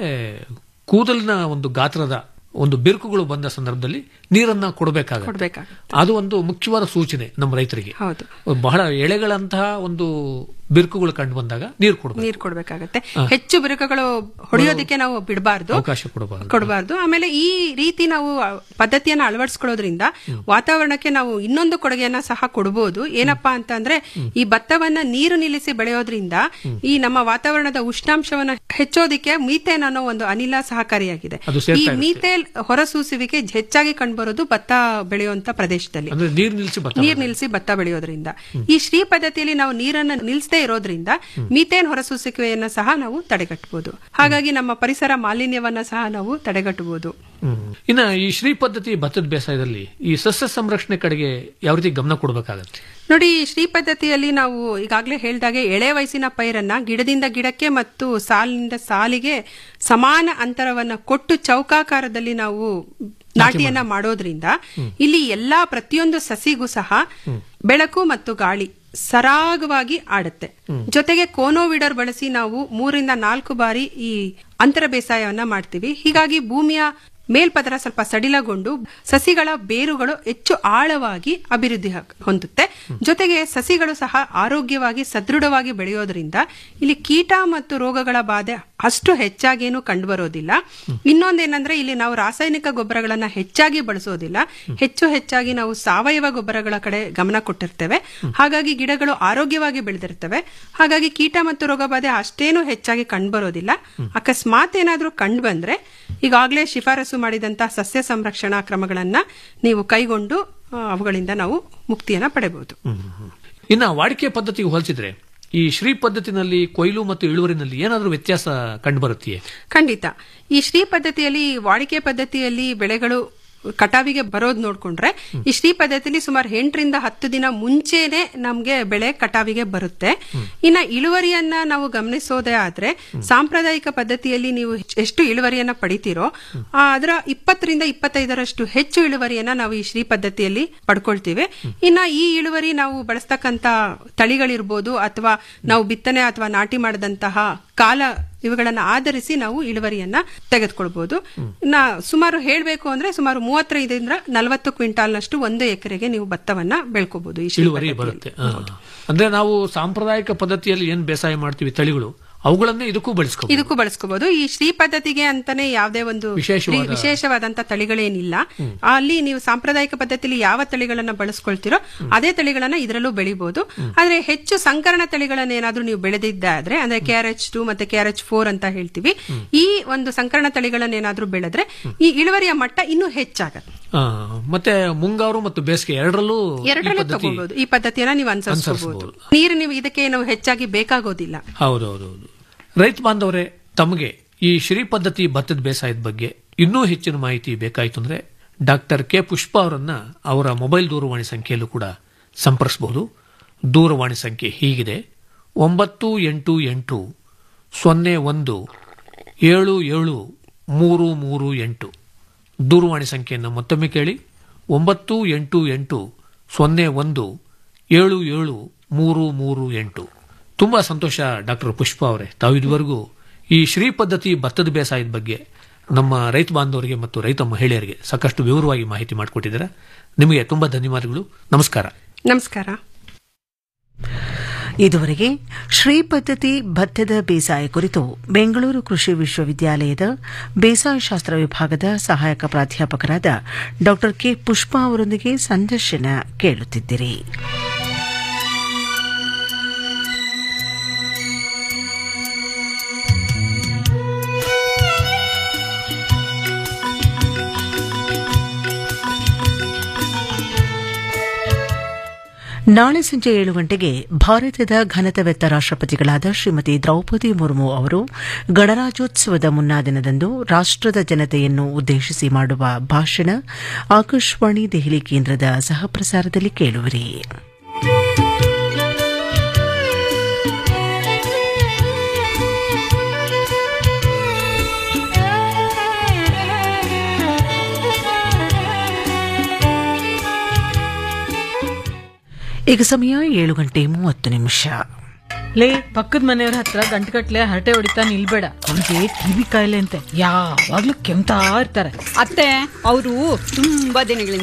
ಕೂದಲಿನ ಒಂದು ಗಾತ್ರದ ಒಂದು ಬಿರುಕುಗಳು ಬಂದ ಸಂದರ್ಭದಲ್ಲಿ ನೀರನ್ನ ಕೊಡಬೇಕಾಗುತ್ತೆ ಕೊಡ್ಬೇಕಾಗತ್ತೆ ಅದು ಒಂದು ಮುಖ್ಯವಾದ ಸೂಚನೆ ನಮ್ಮ ರೈತರಿಗೆ ಹೌದು ಬಹಳ ಎಳೆಗಳಂತಹ ಒಂದು ಬಿರುಕುಗಳು ಕಂಡು ಬಂದಾಗ ನೀರು ಕೊಡಬೇಕು ನೀರ್ ಕೊಡ್ಬೇಕಾಗತ್ತೆ ಹಾ. ಹೆಚ್ಚು ಬಿರುಕುಗಳು ಹೊಡೆಯೋದಕ್ಕೆ ನಾವು ಬಿಡಬಾರ್ದು ಅವಕಾಶ ಕೊಡಬಾರದು ಕೊಡಬಾರ್ದು ಆಮೇಲೆ ಈ ರೀತಿ ನಾವು ಪದ್ಧತಿಯನ್ನ ಅಳವಡಿಸ್ಕೊಳ್ಳೋದ್ರಿಂದ ವಾತಾವರಣಕ್ಕೆ ನಾವು ಇನ್ನೊಂದು ಕೊಡುಗೆಯನ್ನ ಸಹ ಕೊಡಬಹುದು ಏನಪ್ಪಾ ಅಂತ ಅಂದ್ರೆ ಈ ಭತ್ತವನ್ನ ನೀರು ನಿಲ್ಲಿಸಿ ಬೆಳೆಯೋದ್ರಿಂದ ಈ ನಮ್ಮ ವಾತಾವರಣದ ಉಷ್ಣಾಂಶವನ್ನ ಹೆಚ್ಚೋದಿಕ್ಕೆ ಮೀಥೇನ್ ಅನ್ನೋ ಒಂದು ಅನಿಲ ಸಹಕಾರಿಯಾಗಿದೆ ಅದು ಸೇರ್ತಾ ಈ ಇರುತ್ತೆ. ಮೀಥೇಲ್ ಹೊರಸೂಸುವಿಕೆ ಹೆಚ್ಚಾಗಿ ಕಂಡುಬರೋದು ಭತ್ತ ಬೆಳೆಯುವಂತ ಪ್ರದೇಶದಲ್ಲಿ ಅಂದ್ರೆ ನೀರು ನಿಲ್ಲಿಸಿ ಭತ್ತ ನೀರ್ ನಿಲ್ಲಿಸಿ ಭತ್ತ ಬೆಳೆಯೋದ್ರಿಂದ ಈ ಶ್ರೀ ಪದ್ಧತಿಯಲ್ಲಿ ನಾವು ನೀರನ್ನ ನಿಲ್ಲಿಸದೇ ಇರೋದ್ರಿಂದ ಮೀಥೇನ್ ಹೊರಸೂಸುವಿಕೆಯನ್ನ ಸಹ ನಾವು ತಡೆಗಟ್ಟಬಹುದು ಹಾಗಾಗಿ ನಮ್ಮ ಪರಿಸರ ಮಾಲಿನ್ಯವನ್ನ ಸಹ ನಾವು ತಡೆಗಟ್ಟಬಹುದು ಹ್ಮ್. ಇನ್ನ ಈ ಶ್ರೀ ಪದ್ಧತಿ ಭತ್ತದ ಬೇಸಾಯದಲ್ಲಿ ಈ ಸಸ್ಯ ಸಂರಕ್ಷಣೆ ಕಡೆಗೆ ಯಾವ ರೀತಿ ಗಮನ ಕೊಡಬೇಕಾಗತ್ತೆ ನೋಡಿ ಈ ಶ್ರೀ ಪದ್ಧತಿಯಲ್ಲಿ ನಾವು ಈಗಾಗಲೇ ಹೇಳ್ದಾಗೆ ಎಳೆ ವಯಸ್ಸಿನ ಪೈರನ್ನ ಗಿಡದಿಂದ ಗಿಡಕ್ಕೆ ಮತ್ತು ಸಾಲಿನಿಂದ ಸಾಲಿಗೆ ಸಮಾನ ಅಂತರವನ್ನ ಕೊಟ್ಟು ಚೌಕಾಕಾರದಲ್ಲಿ ನಾವು ನಾಟಿಯನ್ನ ಮಾಡೋದ್ರಿಂದ ಇಲ್ಲಿ ಎಲ್ಲಾ ಪ್ರತಿಯೊಂದು ಸಸಿಗೂ ಸಹ ಬೆಳಕು ಮತ್ತು ಗಾಳಿ ಸರಾಗವಾಗಿ ಆಡುತ್ತೆ ಜೊತೆಗೆ ಕೋನೋವಿಡರ್ ಬಳಸಿ ನಾವು ಮೂರಿಂದ ನಾಲ್ಕು ಬಾರಿ ಈ ಅಂತರ ಬೇಸಾಯವನ್ನ ಮಾಡ್ತೀವಿ ಹೀಗಾಗಿ ಭೂಮಿಯ ಮೇಲ್ಪದರ ಸ್ವಲ್ಪ ಸಡಿಲಗೊಂಡು ಸಸಿಗಳ ಬೇರುಗಳು ಹೆಚ್ಚು ಆಳವಾಗಿ ಅಭಿವೃದ್ಧಿ ಹ- ಹೊಂದುತ್ತೆ ಜೊತೆಗೆ ಸಸಿಗಳು ಸಹ ಆರೋಗ್ಯವಾಗಿ ಸದೃಢವಾಗಿ ಬೆಳೆಯೋದ್ರಿಂದ ಇಲ್ಲಿ ಕೀಟ ಮತ್ತು ರೋಗಗಳ ಬಾಧೆ ಅಷ್ಟು ಹೆಚ್ಚಾಗೇನು ಕಂಡುಬರೋದಿಲ್ಲ ಇನ್ನೊಂದೇನಂದ್ರೆ ಇಲ್ಲಿ ನಾವು ರಾಸಾಯನಿಕ ಗೊಬ್ಬರಗಳನ್ನ ಹೆಚ್ಚಾಗಿ ಬಳಸೋದಿಲ್ಲ ಹೆಚ್ಚು ಹೆಚ್ಚಾಗಿ ನಾವು ಸಾವಯವ ಗೊಬ್ಬರಗಳ ಕಡೆ ಗಮನ ಕೊಟ್ಟಿರ್ತೇವೆ ಹಾಗಾಗಿ ಗಿಡಗಳು ಆರೋಗ್ಯವಾಗಿ ಬೆಳೆದಿರ್ತವೆ ಹಾಗಾಗಿ ಕೀಟ ಮತ್ತು ರೋಗ ಬಾಧೆ ಅಷ್ಟೇನು ಹೆಚ್ಚಾಗಿ ಕಂಡುಬರೋದಿಲ್ಲ ಅಕಸ್ಮಾತ್ ಏನಾದ್ರೂ ಕಂಡು ಬಂದ್ರೆ ಈಗಾಗಲೇ ಶಿಫಾರಸು ಮಾಡಿದಂತಹ ಸಸ್ಯ ಸಂರಕ್ಷಣಾ ಕ್ರಮಗಳನ್ನ ನೀವು ಕೈಗೊಂಡು ಆ, ಅವುಗಳಿಂದ ನಾವು ಮುಕ್ತಿಯನ್ನ ಪಡೆಬಹುದು ಇನ್ನ ವಾಡಿಕೆ ಪದ್ಧತಿಗೆ ಹೋಲಿಸಿದ್ರೆ ಈ ಶ್ರೀ ಪದ್ಧತಿನಲ್ಲಿ ಕೊಯ್ಲು ಮತ್ತು ಇಳುವರಿನಲ್ಲಿ ಏನಾದರೂ ವ್ಯತ್ಯಾಸ ಕಂಡು ಬರುತ್ತೆಯೇ ಖಂಡಿತ ಈ ಶ್ರೀ ಪದ್ಧತಿಯಲ್ಲಿ ವಾಡಿಕೆ ಪದ್ಧತಿಯಲ್ಲಿ ಬೆಳೆಗಳು ಕಟಾವಿಗೆ ಬರೋದ್ ನೋಡ್ಕೊಂಡ್ರೆ ಈ ಶ್ರೀ ಪದ್ಧತಿಯಲ್ಲಿ ಸುಮಾರು ಎಂಟರಿಂದ ಹತ್ತು ದಿನ ಮುಂಚೆನೆ ನಮ್ಗೆ ಬೆಳೆ ಕಟಾವಿಗೆ ಬರುತ್ತೆ ಇನ್ನ ಇಳುವರಿಯನ್ನ ನಾವು ಗಮನಿಸೋದೇ ಆದ್ರೆ ಸಾಂಪ್ರದಾಯಿಕ ಪದ್ಧತಿಯಲ್ಲಿ ನೀವು ಹೆಚ್ಚ್- ಎಷ್ಟು ಇಳುವರಿಯನ್ನ ಪಡಿತೀರೋ ಆ, ಅದರ ಇಪ್ಪತ್ತರಿಂದ ಇಪ್ಪತ್ತೈದರಷ್ಟು ಹೆಚ್ಚು ಇಳುವರಿಯನ್ನ ನಾವು ಈ ಶ್ರೀ ಪದ್ಧತಿಯಲ್ಲಿ ಪಡ್ಕೊಳ್ತೀವಿ ಇನ್ನ ಈ ಇಳುವರಿ ನಾವು ಬಳಸ್ತಕ್ಕಂತ ತಳಿಗಳಿರ್ಬೋದು ಅಥವಾ ನಾವು ಬಿತ್ತನೆ ಅಥವಾ ನಾಟಿ ಮಾಡಿದಂತಹ ಕಾಲ ಇವುಗಳನ್ನ ಆಧರಿಸಿ ನಾವು ಇಳುವರಿಯನ್ನ ತೆಗೆದುಕೊಳ್ಬಹುದು ಇನ್ನ ಸುಮಾರು ಹೇಳ್ಬೇಕು ಅಂದ್ರೆ ಸುಮಾರು ಮೂವತ್ತೈದರಿಂದ ನಲವತ್ತು ಕ್ವಿಂಟಾಲ್ನಷ್ಟು ಒಂದು ಎಕರೆಗೆ ನೀವು ಭತ್ತವನ್ನ ಬೆಳ್ಕೋಬಹುದು ಈ ಶ್ರೀ ಇಳುವರಿ ಪದ್ಧತಿಯಲ್ಲಿ. ಬರುತ್ತೆ ಆ. ಅಂದ್ರೆ ನಾವು ಸಾಂಪ್ರದಾಯಿಕ ಪದ್ಧತಿಯಲ್ಲಿ ಏನ್ ಬೇಸಾಯ ಮಾಡ್ತೀವಿ ತಳಿಗಳು ಅವುಗಳನ್ನೇ ಇದಕ್ಕೂ ಬಳಸ್ಕೋ ಇದಕ್ಕೂ ಬಳಸ್ಕೋಬಹುದು ಈ ಶ್ರೀ ಪದ್ಧತಿಗೆ ಅಂತಾನೆ ಯಾವುದೇ ಒಂದು ವಿಶೇಷವಾದ- ವಿಶೇಷವಾದಂತ ತಳಿಗಳೇನಿಲ್ಲ ಅಲ್ಲಿ ನೀವು ಸಾಂಪ್ರದಾಯಿಕ ಪದ್ಧತಿಯಲ್ಲಿ ಯಾವ ತಳಿಗಳನ್ನ ಬಳಸ್ಕೊಳ್ತೀರೋ ಅದೇ ತಳಿಗಳನ್ನ ಇದರಲ್ಲೂ ಬೆಳಿಬಹುದು ಆದ್ರೆ ಹೆಚ್ಚು ಸಂಕರಣ ತಳಿಗಳನ್ನ ಏನಾದ್ರೂ ನೀವು ಬೆಳೆದಿದ್ದಾದ್ರೆ ಅಂದ್ರೆ ಕೆ ಆರ್ ಎಚ್ ಟು ಮತ್ತೆ ಕೆ ಆರ್ ಎಚ್ ಫೋರ್ ಅಂತ ಹೇಳ್ತೀವಿ ಈ ಒಂದು ಸಂಕರಣ ತಳಿಗಳನ್ನ ಏನಾದ್ರೂ ಬೆಳೆದ್ರೆ ಈ ಇಳುವರಿಯ ಮಟ್ಟ ಇನ್ನೂ ಹೆಚ್ಚಾಗತ್ತೆ ಆ, ಮತ್ತೆ ಮುಂಗಾರು ಮತ್ತು ಬೇಸಿಗೆ ಎರಡರಲ್ಲೂ ಈ ಎರಡರಲ್ಲೂ ಪದ್ಧತಿ- ತಗೋಬಹುದು ಈ ಪದ್ಧತಿಯನ್ನ ನೀವು ಅನುಸರಿಸಬಹುದು ನೀರು ನೀವು ಇದಕ್ಕೆ ನಾವು ಹೆಚ್ಚಾಗಿ ಬೇಕಾಗೋದಿಲ್ಲ ಹೌದೌದೌದು ರೈತ ಬಾಂಧವರೇ ತಮಗೆ ಈ ಶ್ರೀ ಪದ್ಧತಿ ಭತ್ತದ ಬೇಸಾಯದ ಬಗ್ಗೆ ಇನ್ನೂ ಹೆಚ್ಚಿನ ಮಾಹಿತಿ ಬೇಕಾಯಿತು ಅಂದ್ರೆ ಡಾಕ್ಟರ್ ಕೆ ಪುಷ್ಪ ಅವರನ್ನ ಅವರ ಮೊಬೈಲ್ ದೂರವಾಣಿ ಸಂಖ್ಯೆಯಲ್ಲೂ ಕೂಡ ಸಂಪರ್ಸಬಹುದು ದೂರವಾಣಿ ಸಂಖ್ಯೆ ಹೀಗಿದೆ ಒಂಬತ್ತು ಎಂಟು ಎಂಟು ಸೊನ್ನೆ ಒಂದು ಏಳು ಏಳು ಮೂರು ಮೂರು ಎಂಟು ದೂರವಾಣಿ ಸಂಖ್ಯೆಯನ್ನು ಮತ್ತೊಮ್ಮೆ ಕೇಳಿ ಒಂಬತ್ತು ಎಂಟು ಎಂಟು ಸೊನ್ನೆ ಒಂದು ಏಳು ಏಳು ಮೂರು ಮೂರು ಎಂಟು ತುಂಬಾ ಸಂತೋಷ ಡಾಕ್ಟರ್ ಪುಷ್ಪ ಅವರೇ ತಾವು ಇದುವರೆಗೂ ಈ ಶ್ರೀ ಪದ್ಧತಿ ಭತ್ತದ ಬೇಸಾಯದ ಬಗ್ಗೆ ನಮ್ಮ ರೈತ ಬಾಂಧವರಿಗೆ ಮತ್ತು ರೈತ ಮಹಿಳೆಯರಿಗೆ ಸಾಕಷ್ಟು ವಿವರವಾಗಿ ಮಾಹಿತಿ ಮಾಡಿಕೊಟ್ಟಿದ್ದೀರಾ ನಿಮಗೆ ತುಂಬಾ ಧನ್ಯವಾದಗಳು ನಮಸ್ಕಾರ ನಮಸ್ಕಾರ ಇದುವರೆಗೆ ಶ್ರೀ ಪದ್ಧತಿ ಭತ್ತದ ಬೇಸಾಯ ಕುರಿತು ಬೆಂಗಳೂರು ಕೃಷಿ ವಿಶ್ವವಿದ್ಯಾಲಯದ ಬೇಸಾಯ ಶಾಸ್ತ್ರ ವಿಭಾಗದ ಸಹಾಯಕ ಪ್ರಾಧ್ಯಾಪಕರಾದ ಡಾ ಕೆ ಪುಷ್ಪ ಅವರೊಂದಿಗೆ ಸಂದರ್ಶನ ಕೇಳುತ್ತಿದ್ದಿರಿ ನಾಳೆ ಸಂಜೆ ಏಳು ಗಂಟೆಗೆ ಭಾರತದ ಘನತವೆತ್ತ ರಾಷ್ಟ್ರಪತಿಗಳಾದ ಶ್ರೀಮತಿ ದ್ರೌಪದಿ ಮುರ್ಮು ಅವರು ಗಣರಾಜ್ಯೋತ್ಸವದ ಮುನ್ನಾ ದಿನದಂದು ರಾಷ್ಟ್ರದ ಜನತೆಯನ್ನು ಉದ್ದೇಶಿಸಿ ಮಾಡುವ ಭಾಷಣ ಆಕಾಶವಾಣಿ ದೆಹಲಿ ಕೇಂದ್ರದ ಸಹಪ್ರಸಾರದಲ್ಲಿ ಕೇಳುವಿರಿ ಈಗ ಸಮಯ ಏಳು ಗಂಟೆ ಮೂವತ್ತು ನಿಮಿಷ ಲೇ ಪಕ್ಕದ ಮನೆಯವ್ರ ಹತ್ರ ಗಂಟುಗಟ್ಲೆ ಹರಟೆ ಹೊಡಿತಾ ನಿಲ್ಬೇಡ ಅವ್ರಿಗೆ ಟಿವಿ ಕಾಯಿಲೆ ಅಂತೆ ಯಾವಾಗ್ಲೂ ಕೆಮ್ತಾ ಇರ್ತಾರೆ ಅತ್ತೆ ಅವರು ತುಂಬಾ ದಿನಗಳಿಂದ